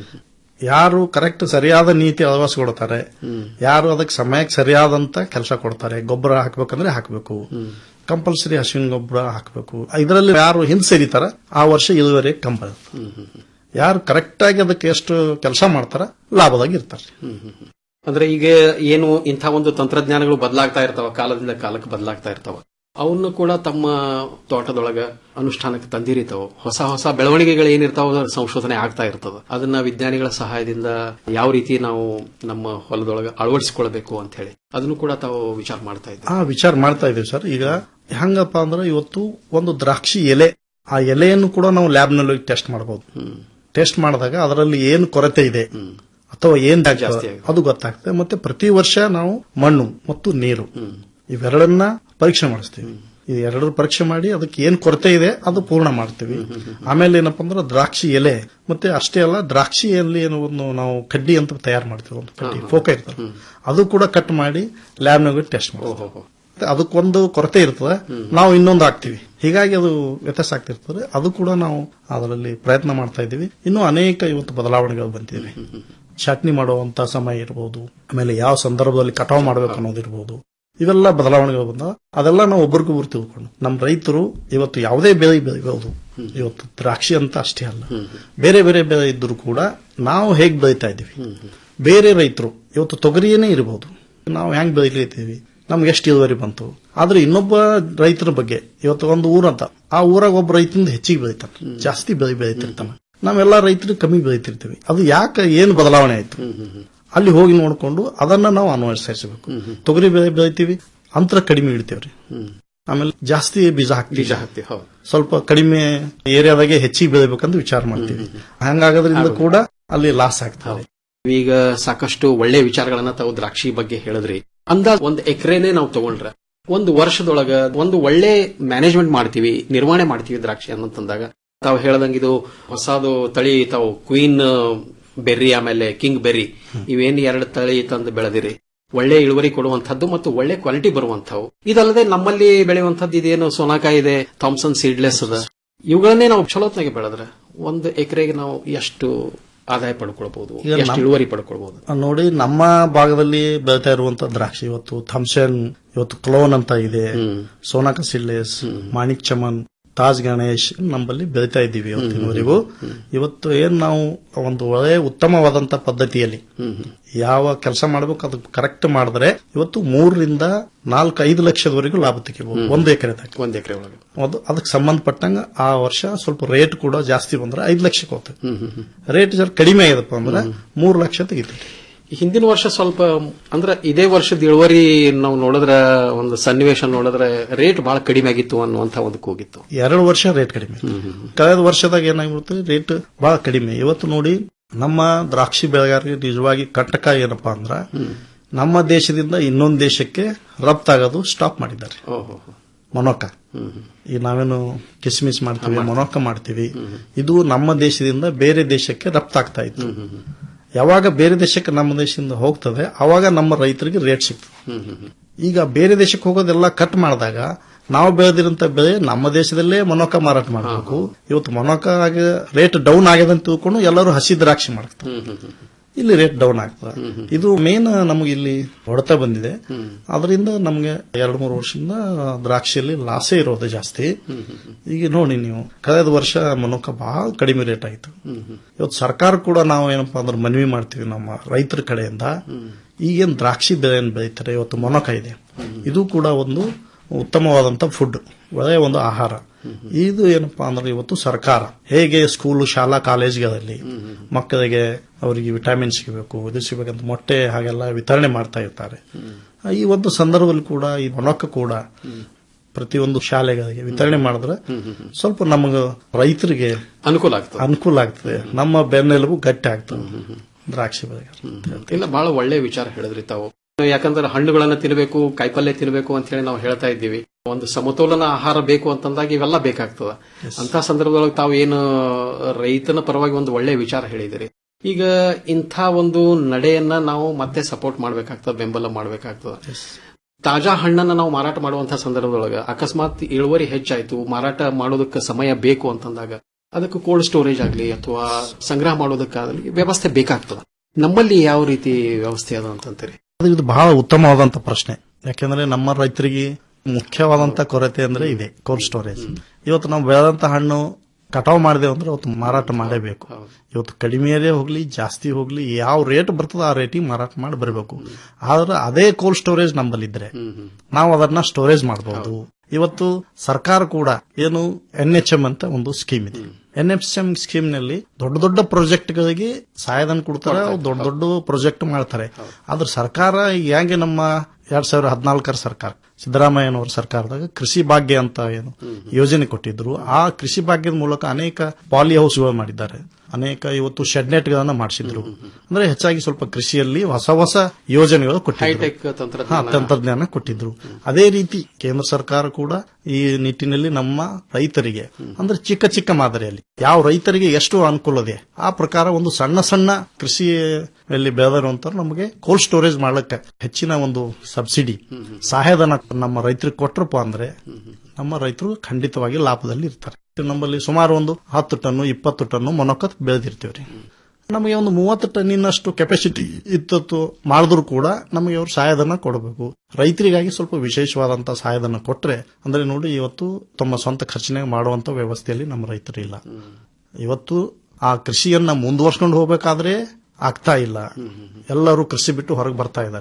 ಯಾರು ಕರೆಕ್ಟ್ ಸರಿಯಾದ ನೀತಿ ಅಳವಡಿಸ್ಕೊಡ್ತಾರೆ ಯಾರು ಅದಕ್ಕೆ ಸಮಯಕ್ಕೆ ಸರಿಯಾದಂತ ಕೆಲಸ ಕೊಡ್ತಾರೆ ಗೊಬ್ಬರ ಹಾಕ್ಬೇಕಂದ್ರೆ ಹಾಕಬೇಕು ಕಂಪಲ್ಸರಿ ಹಸುವಿನ ಗೊಬ್ಬರ ಹಾಕಬೇಕು ಇದರಲ್ಲಿ ಯಾರು ಹಿಂದೆ ಸೇರಿತಾರ ಆ ವರ್ಷ ಇಳುವರಿ ಕಂಪಲ್ ಯಾರು ಕರೆಕ್ಟ್ ಆಗಿ ಅದಕ್ಕೆ ಎಷ್ಟು ಕೆಲಸ ಮಾಡ್ತಾರ ಲಾಭದಾಗ ಇರ್ತಾರೆ ಅಂದ್ರೆ ಈಗ ಏನು ಇಂಥ ಒಂದು ತಂತ್ರಜ್ಞಾನಗಳು ಬದಲಾಗ್ತಾ ಇರ್ತಾವ ಕಾಲದಿಂದ ಕಾಲಕ್ಕೆ ಬದಲಾಗ್ತಾ ಇರ್ತಾವ ಅವನ್ನು ಕೂಡ ತಮ್ಮ ತೋಟದೊಳಗ ಅನುಷ್ಠಾನಕ್ಕೆ ತಂದಿರಿತಾವ ಹೊಸ ಹೊಸ ಬೆಳವಣಿಗೆಗಳು ಏನಿರ್ತಾವ ಅದರ ಸಂಶೋಧನೆ ಆಗ್ತಾ ಇರ್ತದ ಅದನ್ನ ವಿಜ್ಞಾನಿಗಳ ಸಹಾಯದಿಂದ ಯಾವ ರೀತಿ ನಾವು ನಮ್ಮ ಹೊಲದೊಳಗ ಅಳವಡಿಸಿಕೊಳ್ಬೇಕು ಅಂತ ಹೇಳಿ ಅದನ್ನು ಕೂಡ ತಾವು ವಿಚಾರ ಮಾಡ್ತಾ ಇದ್ದೀವಿ ಆ ವಿಚಾರ ಮಾಡ್ತಾ ಇದೀವಿ ಸರ್ ಈಗ ಹೆಂಗಪ್ಪ ಅಂದ್ರೆ ಇವತ್ತು ಒಂದು ದ್ರಾಕ್ಷಿ ಎಲೆ ಆ ಎಲೆಯನ್ನು ಕೂಡ ನಾವು ಲ್ಯಾಬ್ ನಲ್ಲಿ ಟೆಸ್ಟ್ ಮಾಡಬಹುದು ಟೆಸ್ಟ್ ಮಾಡಿದಾಗ ಅದರಲ್ಲಿ ಏನು ಕೊರತೆ ಇದೆ ಅಥವಾ ಏನ್ ಜಾಸ್ತಿ ಅದು ಗೊತ್ತಾಗ್ತದೆ ಮತ್ತೆ ಪ್ರತಿ ವರ್ಷ ನಾವು ಮಣ್ಣು ಮತ್ತು ನೀರು ಇವೆರಡನ್ನ ಪರೀಕ್ಷೆ ಮಾಡಿಸ್ತೀವಿ ಈ ಎರಡರ ಪರೀಕ್ಷೆ ಮಾಡಿ ಅದಕ್ಕೆ ಏನ್ ಕೊರತೆ ಇದೆ ಅದು ಪೂರ್ಣ ಮಾಡ್ತೀವಿ ಆಮೇಲೆ ಏನಪ್ಪಾ ಅಂದ್ರೆ ದ್ರಾಕ್ಷಿ ಎಲೆ ಮತ್ತೆ ಅಷ್ಟೇ ಅಲ್ಲ ದ್ರಾಕ್ಷಿಯಲ್ಲಿ ಏನೋ ಒಂದು ನಾವು ಕಡ್ಡಿ ಅಂತ ತಯಾರು ಮಾಡ್ತೀವಿ ಒಂದು ಕಡ್ಡಿ ಫೋಕ ಇರ್ತದೆ ಅದು ಕೂಡ ಕಟ್ ಮಾಡಿ ಲ್ಯಾಬ್ನಾಗ ಟೆಸ್ಟ್ ಮಾಡ್ತೀವಿ ಅದಕ್ಕೊಂದು ಕೊರತೆ ಇರ್ತದೆ ನಾವು ಇನ್ನೊಂದು ಹಾಕ್ತಿವಿ ಹೀಗಾಗಿ ಅದು ವ್ಯತ್ಯಾಸ ಆಗ್ತಿರ್ತದೆ ಅದು ಕೂಡ ನಾವು ಅದರಲ್ಲಿ ಪ್ರಯತ್ನ ಮಾಡ್ತಾ ಇದ್ದೀವಿ ಇನ್ನು ಅನೇಕ ಇವತ್ತು ಬದಲಾವಣೆಗಳು ಬಂದಿವೆ ಚಟ್ನಿ ಮಾಡುವಂತ ಸಮಯ ಇರಬಹುದು ಆಮೇಲೆ ಯಾವ ಸಂದರ್ಭದಲ್ಲಿ ಕಟಾವು ಮಾಡಬೇಕು ಅನ್ನೋದಿರ್ಬೋದು ಇವೆಲ್ಲ ಬದಲಾವಣೆಗಳು ಬಂದ ಅದೆಲ್ಲ ನಾವು ಒಬ್ರಿಗೊಬ್ರು ತಿಳ್ಕೊಂಡು ನಮ್ಮ ರೈತರು ಇವತ್ತು ಯಾವುದೇ ಬೆಳೆ ಬೆಳಿಬಹುದು ಇವತ್ತು ದ್ರಾಕ್ಷಿ ಅಂತ ಅಷ್ಟೇ ಅಲ್ಲ ಬೇರೆ ಬೇರೆ ಬೆಳೆ ಇದ್ರೂ ಕೂಡ ನಾವು ಹೇಗ್ ಬೆಳೀತಾ ಇದ್ದೀವಿ ಬೇರೆ ರೈತರು ಇವತ್ತು ತೊಗರಿಯೇನೇ ಇರಬಹುದು ನಾವು ಹೆಂಗ್ ಬೆಳಿತೀವಿ ನಮ್ಗೆ ಎಷ್ಟು ಇಳುವರಿ ಬಂತು ಆದ್ರೆ ಇನ್ನೊಬ್ಬ ರೈತರ ಬಗ್ಗೆ ಇವತ್ತು ಒಂದು ಊರಂತ ಆ ಊರಾಗ ಒಬ್ಬ ರೈತನಿಂದ ಹೆಚ್ಚಿಗೆ ಬೆಳಿತಾನೆ ಜಾಸ್ತಿ ಬೆಳೆ ಬೆಳಿತಿರ್ತಾನೆ ನಾವೆಲ್ಲ ರೈತರು ಕಮ್ಮಿ ಬೆಳಿತಿರ್ತೀವಿ ಅದು ಯಾಕೆ ಏನು ಬದಲಾವಣೆ ಆಯ್ತು ಅಲ್ಲಿ ಹೋಗಿ ನೋಡ್ಕೊಂಡು ಅದನ್ನ ನಾವು ಅನ್ವಯಿಸಬೇಕು ತೊಗರಿ ಬೆಳೆ ಬೆಳಿತೀವಿ ಅಂತರ ಕಡಿಮೆ ಇಡ್ತೇವ್ರಿ ಆಮೇಲೆ ಜಾಸ್ತಿ ಬೀಜ ಹಾಕ್ತೀವಿ ಬೀಜ ಹಾಕ್ತಿವಿ ಹೌದು ಸ್ವಲ್ಪ ಕಡಿಮೆ ಏರಿಯಾದಾಗೆ ಹೆಚ್ಚಿಗೆ ಬೆಳಿಬೇಕಂತ ವಿಚಾರ ಮಾಡ್ತೀವಿ ಹಂಗಾಗೋದ್ರಿಂದ ಕೂಡ ಅಲ್ಲಿ ಲಾಸ್ ಆಗ್ತದೆ ಈಗ ಸಾಕಷ್ಟು ಒಳ್ಳೆ ವಿಚಾರಗಳನ್ನ ತಾವು ದ್ರಾಕ್ಷಿ ಬಗ್ಗೆ ಹೇಳಿದ್ರಿ ಅಂದಾಜ್ ಒಂದ್ ಎಕರೆನೇ ನಾವು ತಗೊಂಡ್ರೆ ಒಂದು ವರ್ಷದೊಳಗ ಒಂದು ಒಳ್ಳೆ ಮ್ಯಾನೇಜ್ಮೆಂಟ್ ಮಾಡ್ತೀವಿ ನಿರ್ವಹಣೆ ಮಾಡ್ತೀವಿ ದ್ರಾಕ್ಷಿ ಅನ್ನಂತಂದಾಗ ತಾವು ಹೇಳ್ದಂಗ ಇದು ಹೊಸದು ತಳಿ ತಾವು ಕ್ವೀನ್ ಬೆರ್ರಿ ಆಮೇಲೆ ಕಿಂಗ್ ಬೆರ್ರಿ ಇವೇನ್ ಎರಡು ತಳಿ ತಂದು ಬೆಳೆದಿರಿ ಒಳ್ಳೆ ಇಳುವರಿ ಕೊಡುವಂತದ್ದು ಮತ್ತು ಒಳ್ಳೆ ಕ್ವಾಲಿಟಿ ಬರುವಂತವು ಇದಲ್ಲದೆ ನಮ್ಮಲ್ಲಿ ಬೆಳೆಯುವಂತದ್ದು ಇದೇನು ಸೋನಾಕಾಯಿ ಇದೆ ಥಾಮ್ಸನ್ ಸೀಡ್ಲೆಸ್ ಅದ ಇವುಗಳನ್ನೇ ನಾವು ಚಲೋತ್ನಾಗೆ ಬೆಳೆದ್ರೆ ಒಂದು ಎಕರೆಗೆ ನಾವು ಎಷ್ಟು ಆದಾಯ ಪಡ್ಕೊಳ್ಬಹುದು ಈಗ ಎಷ್ಟು ನಮ್- ಇಳುವರಿ ಪಡ್ಕೊಳ್ಬಹುದು ನೋಡಿ ನಮ್ಮ ಭಾಗದಲ್ಲಿ ಬೆಳಿತಾ ಇರುವಂತ ದ್ರಾಕ್ಷಿ ಇವತ್ತು ಥಮ್ಸನ್ ಇವತ್ತು ಕ್ಲೋನ್ ಅಂತ ಇದೆ ಸೋನಾಕ ಸಿಲ್ಲೆಸ್ ಮಾಣಿಕ್ ಚಮನ್ ತಾಜ್ ಗಣೇಶ್ ನಮ್ಮಲ್ಲಿ ಬೆಳಿತಾ ಇದ್ದೀವಿ ಇವತ್ತಿನವರೆಗೂ ಇವತ್ತು ಏನ್ ನಾವು ಒಂದು ಒಳ್ಳೆ ಉತ್ತಮವಾದಂತ ಪದ್ಧತಿಯಲ್ಲಿ ಯಾವ ಕೆಲಸ ಮಾಡಬೇಕು ಅದು ಕರೆಕ್ಟ್ ಮಾಡಿದ್ರೆ ಇವತ್ತು ಮೂರರಿಂದ ನಾಲ್ಕು ಐದು ಲಕ್ಷದವರೆಗೂ ಲಾಭ ತೆಗಿಬಹುದು ಒಂದು ಎಕರೆ ಒಂದ್ ಎಕರೆ ಒಳಗೆ ಅದು ಅದಕ್ಕೆ ಸಂಬಂಧಪಟ್ಟಂಗ ಆ ವರ್ಷ ಸ್ವಲ್ಪ ರೇಟ್ ಕೂಡ ಜಾಸ್ತಿ ಬಂದ್ರೆ ಐದು ಲಕ್ಷಕ್ಕೆ ಹೋಗ್ತದೆ ರೇಟ್ ಜರ ಕಡಿಮೆ ಆಗಿದಪ್ಪ ಅಂದ್ರೆ ಮೂರು ಲಕ್ಷ ತೆಗಿತೀವಿ ಹಿಂದಿನ ವರ್ಷ ಸ್ವಲ್ಪ ಅಂದ್ರೆ ಇದೇ ವರ್ಷದ ಇಳುವರಿ ನಾವು ನೋಡಿದ್ರ ಒಂದು ಸನ್ನಿವೇಶ ನೋಡಿದ್ರೆ ರೇಟ್ ಬಹಳ ಕಡಿಮೆ ಆಗಿತ್ತು ಅನ್ನುವಂತ ಒಂದಕ್ಕೆ ಹೋಗಿತ್ತು ಎರಡು ವರ್ಷ ರೇಟ್ ಕಡಿಮೆ ಕಳೆದ ವರ್ಷದಾಗ ಏನಾಗ್ಬಿಡುತ್ತೆ ರೇಟ್ ಬಹಳ ಕಡಿಮೆ ಇವತ್ತು ನೋಡಿ ನಮ್ಮ ದ್ರಾಕ್ಷಿ ಬೆಳೆಗಾರರಿಗೆ ನಿಜವಾಗಿ ಕಟಕ ಏನಪ್ಪಾ ಅಂದ್ರ ನಮ್ಮ ದೇಶದಿಂದ ಇನ್ನೊಂದು ದೇಶಕ್ಕೆ ರಫ್ತಾಗೋದು ಸ್ಟಾಪ್ ಮಾಡಿದ್ದಾರೆ ಮೊನೊಕ ಈ ನಾವೇನು ಕಿಸ್ಮಿಸ್ ಮಾಡ್ತೀವಿ ಮೊನೊಕ ಮಾಡ್ತೀವಿ ಇದು ನಮ್ಮ ದೇಶದಿಂದ ಬೇರೆ ದೇಶಕ್ಕೆ ರಫ್ತಾಗ್ತಾ ಇತ್ತು ಯಾವಾಗ ಬೇರೆ ದೇಶಕ್ಕೆ ನಮ್ಮ ದೇಶದಿಂದ ಹೋಗ್ತದೆ ಅವಾಗ ನಮ್ಮ ರೈತರಿಗೆ ರೇಟ್ ಸಿಗ್ತದೆ ಈಗ ಬೇರೆ ದೇಶಕ್ಕೆ ಹೋಗೋದೆಲ್ಲ ಕಟ್ ಮಾಡಿದಾಗ ನಾವು ಬೆಳೆದಿರಂತ ಬೆಳೆ ನಮ್ಮ ದೇಶದಲ್ಲೇ ಮೊನೊಕ ಮಾರಾಟ ಮಾಡಬೇಕು ಇವತ್ತು ಮೊನೊಕ ರೇಟ್ ಡೌನ್ ಆಗಿದೆ ಅಂತ ತಿಳ್ಕೊಂಡು ಎಲ್ಲರೂ ಹಸಿ ದ್ರಾಕ್ಷಿ ಮಾಡ್ತಾರೆ ಇಲ್ಲಿ ರೇಟ್ ಡೌನ್ ಆಗ್ತದೆ ಇದು ಮೇನ್ ನಮಗೆ ಇಲ್ಲಿ ಹೊಡೆತ ಬಂದಿದೆ ಅದರಿಂದ ನಮಗೆ ಎರಡು ಮೂರು ವರ್ಷದಿಂದ ದ್ರಾಕ್ಷಿಯಲ್ಲಿ ಲಾಸೇ ಇರೋದು ಜಾಸ್ತಿ ಈಗ ನೋಡಿ ನೀವು ಕಳೆದ ವರ್ಷ ಮೊನೊಕ ಬಹಳ ಕಡಿಮೆ ರೇಟ್ ಆಯ್ತು ಇವತ್ತು ಸರ್ಕಾರ ಕೂಡ ನಾವು ಏನಪ್ಪಾ ಅಂದ್ರೆ ಮನವಿ ಮಾಡ್ತೀವಿ ನಮ್ಮ ರೈತರ ಕಡೆಯಿಂದ ಈಗೇನ್ ದ್ರಾಕ್ಷಿ ಬೆಳೆ ಏನ್ ಬೆಳೀತಾರೆ ಇವತ್ತು ಮೊನೊಕ ಇದೆ ಇದು ಕೂಡ ಒಂದು ಉತ್ತಮವಾದಂತ ಫುಡ್ ಒಳ್ಳೆಯ ಒಂದು ಆಹಾರ ಇದು ಏನಪ್ಪಾ ಅಂದ್ರೆ ಇವತ್ತು ಸರ್ಕಾರ ಹೇಗೆ ಸ್ಕೂಲ್ ಶಾಲಾ ಕಾಲೇಜ್ಗಳಲ್ಲಿ ಮಕ್ಕಳಿಗೆ ಅವರಿಗೆ ವಿಟಮಿನ್ ಸಿಗಬೇಕು ಇದು ಸಿಗಬೇಕಂತ ಮೊಟ್ಟೆ ಹಾಗೆಲ್ಲ ವಿತರಣೆ ಮಾಡ್ತಾ ಇರ್ತಾರೆ ಈ ಒಂದು ಸಂದರ್ಭದಲ್ಲಿ ಕೂಡ ಈ ಮೊನೊಕ್ಕ ಕೂಡ ಪ್ರತಿಯೊಂದು ಶಾಲೆಗಳಿಗೆ ವಿತರಣೆ ಮಾಡಿದ್ರೆ ಸ್ವಲ್ಪ ನಮಗೆ ರೈತರಿಗೆ ಅನುಕೂಲ ಆಗ್ತದೆ ಅನುಕೂಲ ಆಗ್ತದೆ ನಮ್ಮ ಬೆನ್ನೆಲುಬು ಗಟ್ಟಿ ಆಗ್ತದೆ ದ್ರಾಕ್ಷಿ ಬೆಳೆಗಾರ ಇಲ್ಲ ಬಹಳ ಒಳ್ಳೆ ವಿಚಾರ ಹೇಳಿದ್ರಿ ತಾವು ಯಾಕಂದ್ರೆ ಹಣ್ಣುಗಳನ್ನ ತಿನ್ನಬೇಕು ಕಾಯಿಪಲ್ಯ ತಿನ್ನಬೇಕು ಅಂತ ಹೇಳಿ ನಾವು ಹೇಳ್ತಾ ಇದ್ದೀವಿ ಒಂದು ಸಮತೋಲನ ಆಹಾರ ಬೇಕು ಅಂತಂದಾಗ ಇವೆಲ್ಲ ಬೇಕಾಗ್ತದ ಅಂತ ಸಂದರ್ಭದೊಳಗೆ ತಾವು ಏನು ರೈತನ ಪರವಾಗಿ ಒಂದು ಒಳ್ಳೆ ವಿಚಾರ ಹೇಳಿದಿರಿ ಈಗ ಇಂಥ ಒಂದು ನಡೆಯನ್ನ ನಾವು ಮತ್ತೆ ಸಪೋರ್ಟ್ ಮಾಡ್ಬೇಕಾಗ್ತದ ಬೆಂಬಲ ಮಾಡ್ಬೇಕಾಗ್ತದ ತಾಜಾ ಹಣ್ಣನ್ನ ನಾವು ಮಾರಾಟ ಮಾಡುವಂತಹ ಸಂದರ್ಭದೊಳಗ ಅಕಸ್ಮಾತ್ ಇಳುವರಿ ಹೆಚ್ಚಾಯ್ತು ಮಾರಾಟ ಮಾಡೋದಕ್ಕೆ ಸಮಯ ಬೇಕು ಅಂತಂದಾಗ ಅದಕ್ಕೆ ಕೋಲ್ಡ್ ಸ್ಟೋರೇಜ್ ಆಗಲಿ ಅಥವಾ ಸಂಗ್ರಹ ಮಾಡೋದಕ್ಕಾಗಲಿ ವ್ಯವಸ್ಥೆ ಬೇಕಾಗ್ತದ ನಮ್ಮಲ್ಲಿ ಯಾವ ರೀತಿ ವ್ಯವಸ್ಥೆ ಅದ ಅಂತಂತೀರಿ ಅದು ಇದು ಬಹಳ ಉತ್ತಮವಾದಂತ ಪ್ರಶ್ನೆ ಯಾಕೆಂದ್ರೆ ನಮ್ಮ ರೈತರಿಗೆ ಮುಖ್ಯವಾದಂತ ಕೊರತೆ ಅಂದ್ರೆ ಇದೆ ಕೋಲ್ಡ್ ಸ್ಟೋರೇಜ್ ಇವತ್ತು ನಾವು ಬೆಳೆದಂತ ಹಣ್ಣು ಕಟಾವು ಮಾಡಿದೆ ಅಂದ್ರೆ ಅವತ್ತು ಮಾರಾಟ ಮಾಡಲೇಬೇಕು ಇವತ್ತು ಕಡಿಮೆಯೇ ಹೋಗ್ಲಿ ಜಾಸ್ತಿ ಹೋಗ್ಲಿ ಯಾವ ರೇಟ್ ಬರ್ತದ ಆ ರೇಟಿಗೆ ಮಾರಾಟ ಮಾಡಿ ಬರಬೇಕು ಆದ್ರೆ ಅದೇ ಕೋಲ್ಡ್ ಸ್ಟೋರೇಜ್ ನಮ್ಮಲ್ಲಿದ್ರೆ ನಾವು ಅದನ್ನ ಸ್ಟೋರೇಜ್ ಮಾಡಬಹುದು ಇವತ್ತು ಸರ್ಕಾರ ಕೂಡ ಏನು ಎನ್ ಎಚ್ ಎಂ ಅಂತ ಒಂದು ಸ್ಕೀಮ್ ಇದೆ ಎನ್ ಎಚ್ ಎಂ ಸ್ಕೀಮ್ ನಲ್ಲಿ ದೊಡ್ಡ ದೊಡ್ಡ ಪ್ರಾಜೆಕ್ಟ್ ಗಳಿಗೆ ಸಹಾಯಧನ ಕೊಡ್ತಾರೆ ಅವ್ರು ದೊಡ್ಡ ದೊಡ್ಡ ಪ್ರಾಜೆಕ್ಟ್ ಮಾಡ್ತಾರೆ ಆದ್ರೆ ಸರ್ಕಾರ ಈಗ ಹೆಂಗೆ ನಮ್ಮ ಎರಡ್ ಸಾವಿರದ ಹದಿನಾಲ್ಕರ ಸರ್ಕಾರ ಸಿದ್ದರಾಮಯ್ಯನವರ ಸರ್ಕಾರದಾಗ ಕೃಷಿ ಭಾಗ್ಯ ಅಂತ ಏನು ಯೋಜನೆ ಕೊಟ್ಟಿದ್ರು ಆ ಕೃಷಿ ಭಾಗ್ಯದ ಮೂಲಕ ಅನೇಕ ಪಾಲಿ ಹೌಸ್ಗಳು ಮಾಡಿದ್ದಾರೆ ಅನೇಕ ಇವತ್ತು ಶೆಡ್ ನೆಟ್ ಗಳನ್ನ ಮಾಡಿಸಿದ್ರು ಅಂದ್ರೆ ಹೆಚ್ಚಾಗಿ ಸ್ವಲ್ಪ ಕೃಷಿಯಲ್ಲಿ ಹೊಸ ಹೊಸ ಯೋಜನೆಗಳು ಕೊಟ್ಟಿದ್ರು ಹೈಟೆಕ್ ಹಾ, ತಂತ್ರಜ್ಞಾನ ತಂತ್ರಜ್ಞಾನ ಕೊಟ್ಟಿದ್ರು ಅದೇ ರೀತಿ ಕೇಂದ್ರ ಸರ್ಕಾರ ಕೂಡ ಈ ನಿಟ್ಟಿನಲ್ಲಿ ನಮ್ಮ ರೈತರಿಗೆ ಅಂದ್ರೆ ಚಿಕ್ಕ ಚಿಕ್ಕ ಮಾದರಿಯಲ್ಲಿ ಯಾವ ರೈತರಿಗೆ ಎಷ್ಟು ಅನುಕೂಲ ಇದೆ ಆ ಪ್ರಕಾರ ಒಂದು ಸಣ್ಣ ಸಣ್ಣ ಕೃಷಿಯಲ್ಲಿ ಬೆಳೆದಿರುವಂತವ್ರು ನಮಗೆ ಕೋಲ್ಡ್ ಸ್ಟೋರೇಜ್ ಮಾಡ್ಲಿಕ್ಕೆ ಹೆಚ್ಚಿನ ಒಂದು ಸಬ್ಸಿಡಿ ಸಹಾಯಧನ ನಮ್ಮ ರೈತರಿಗೆ ಕೊಟ್ರಪ್ಪ ಅಂದ್ರೆ ನಮ್ಮ ರೈತರು ಖಂಡಿತವಾಗಿ ಲಾಭದಲ್ಲಿ ಇರ್ತಾರೆ ನಮ್ಮಲ್ಲಿ ಸುಮಾರು ಒಂದು ಹತ್ತು ಟನ್ನು ಇಪ್ಪತ್ತು ಟನ್ನು ಮೊನೊಕ ಬೆಳೆದಿರ್ತೀವ್ರಿ ನಮಗೆ ಒಂದು ಮೂವತ್ತು ಟನ್ನಿನಷ್ಟು ಕೆಪಾಸಿಟಿ ಇತ್ತು ಮಾಡಿದ್ರು ಕೂಡ ನಮಗೆ ಅವರು ಸಹಾಯಧನ ಕೊಡಬೇಕು ರೈತರಿಗಾಗಿ ಸ್ವಲ್ಪ ವಿಶೇಷವಾದಂತಹ ಸಹಾಯಧನ ಕೊಟ್ರೆ ಅಂದ್ರೆ ನೋಡಿ ಇವತ್ತು ತಮ್ಮ ಸ್ವಂತ ಖರ್ಚಿನಾಗ ಮಾಡುವಂತ ವ್ಯವಸ್ಥೆಯಲ್ಲಿ ನಮ್ಮ ರೈತರು ಇಲ್ಲ ಇವತ್ತು ಆ ಕೃಷಿಯನ್ನ ಮುಂದುವರ್ಸ್ಕೊಂಡು ಹೋಗ್ಬೇಕಾದ್ರೆ ಆಗ್ತಾ ಇಲ್ಲ ಎಲ್ಲರೂ ಕೃಷಿ ಬಿಟ್ಟು ಹೊರಗೆ ಬರ್ತಾ ಇದ್ದಾರೆ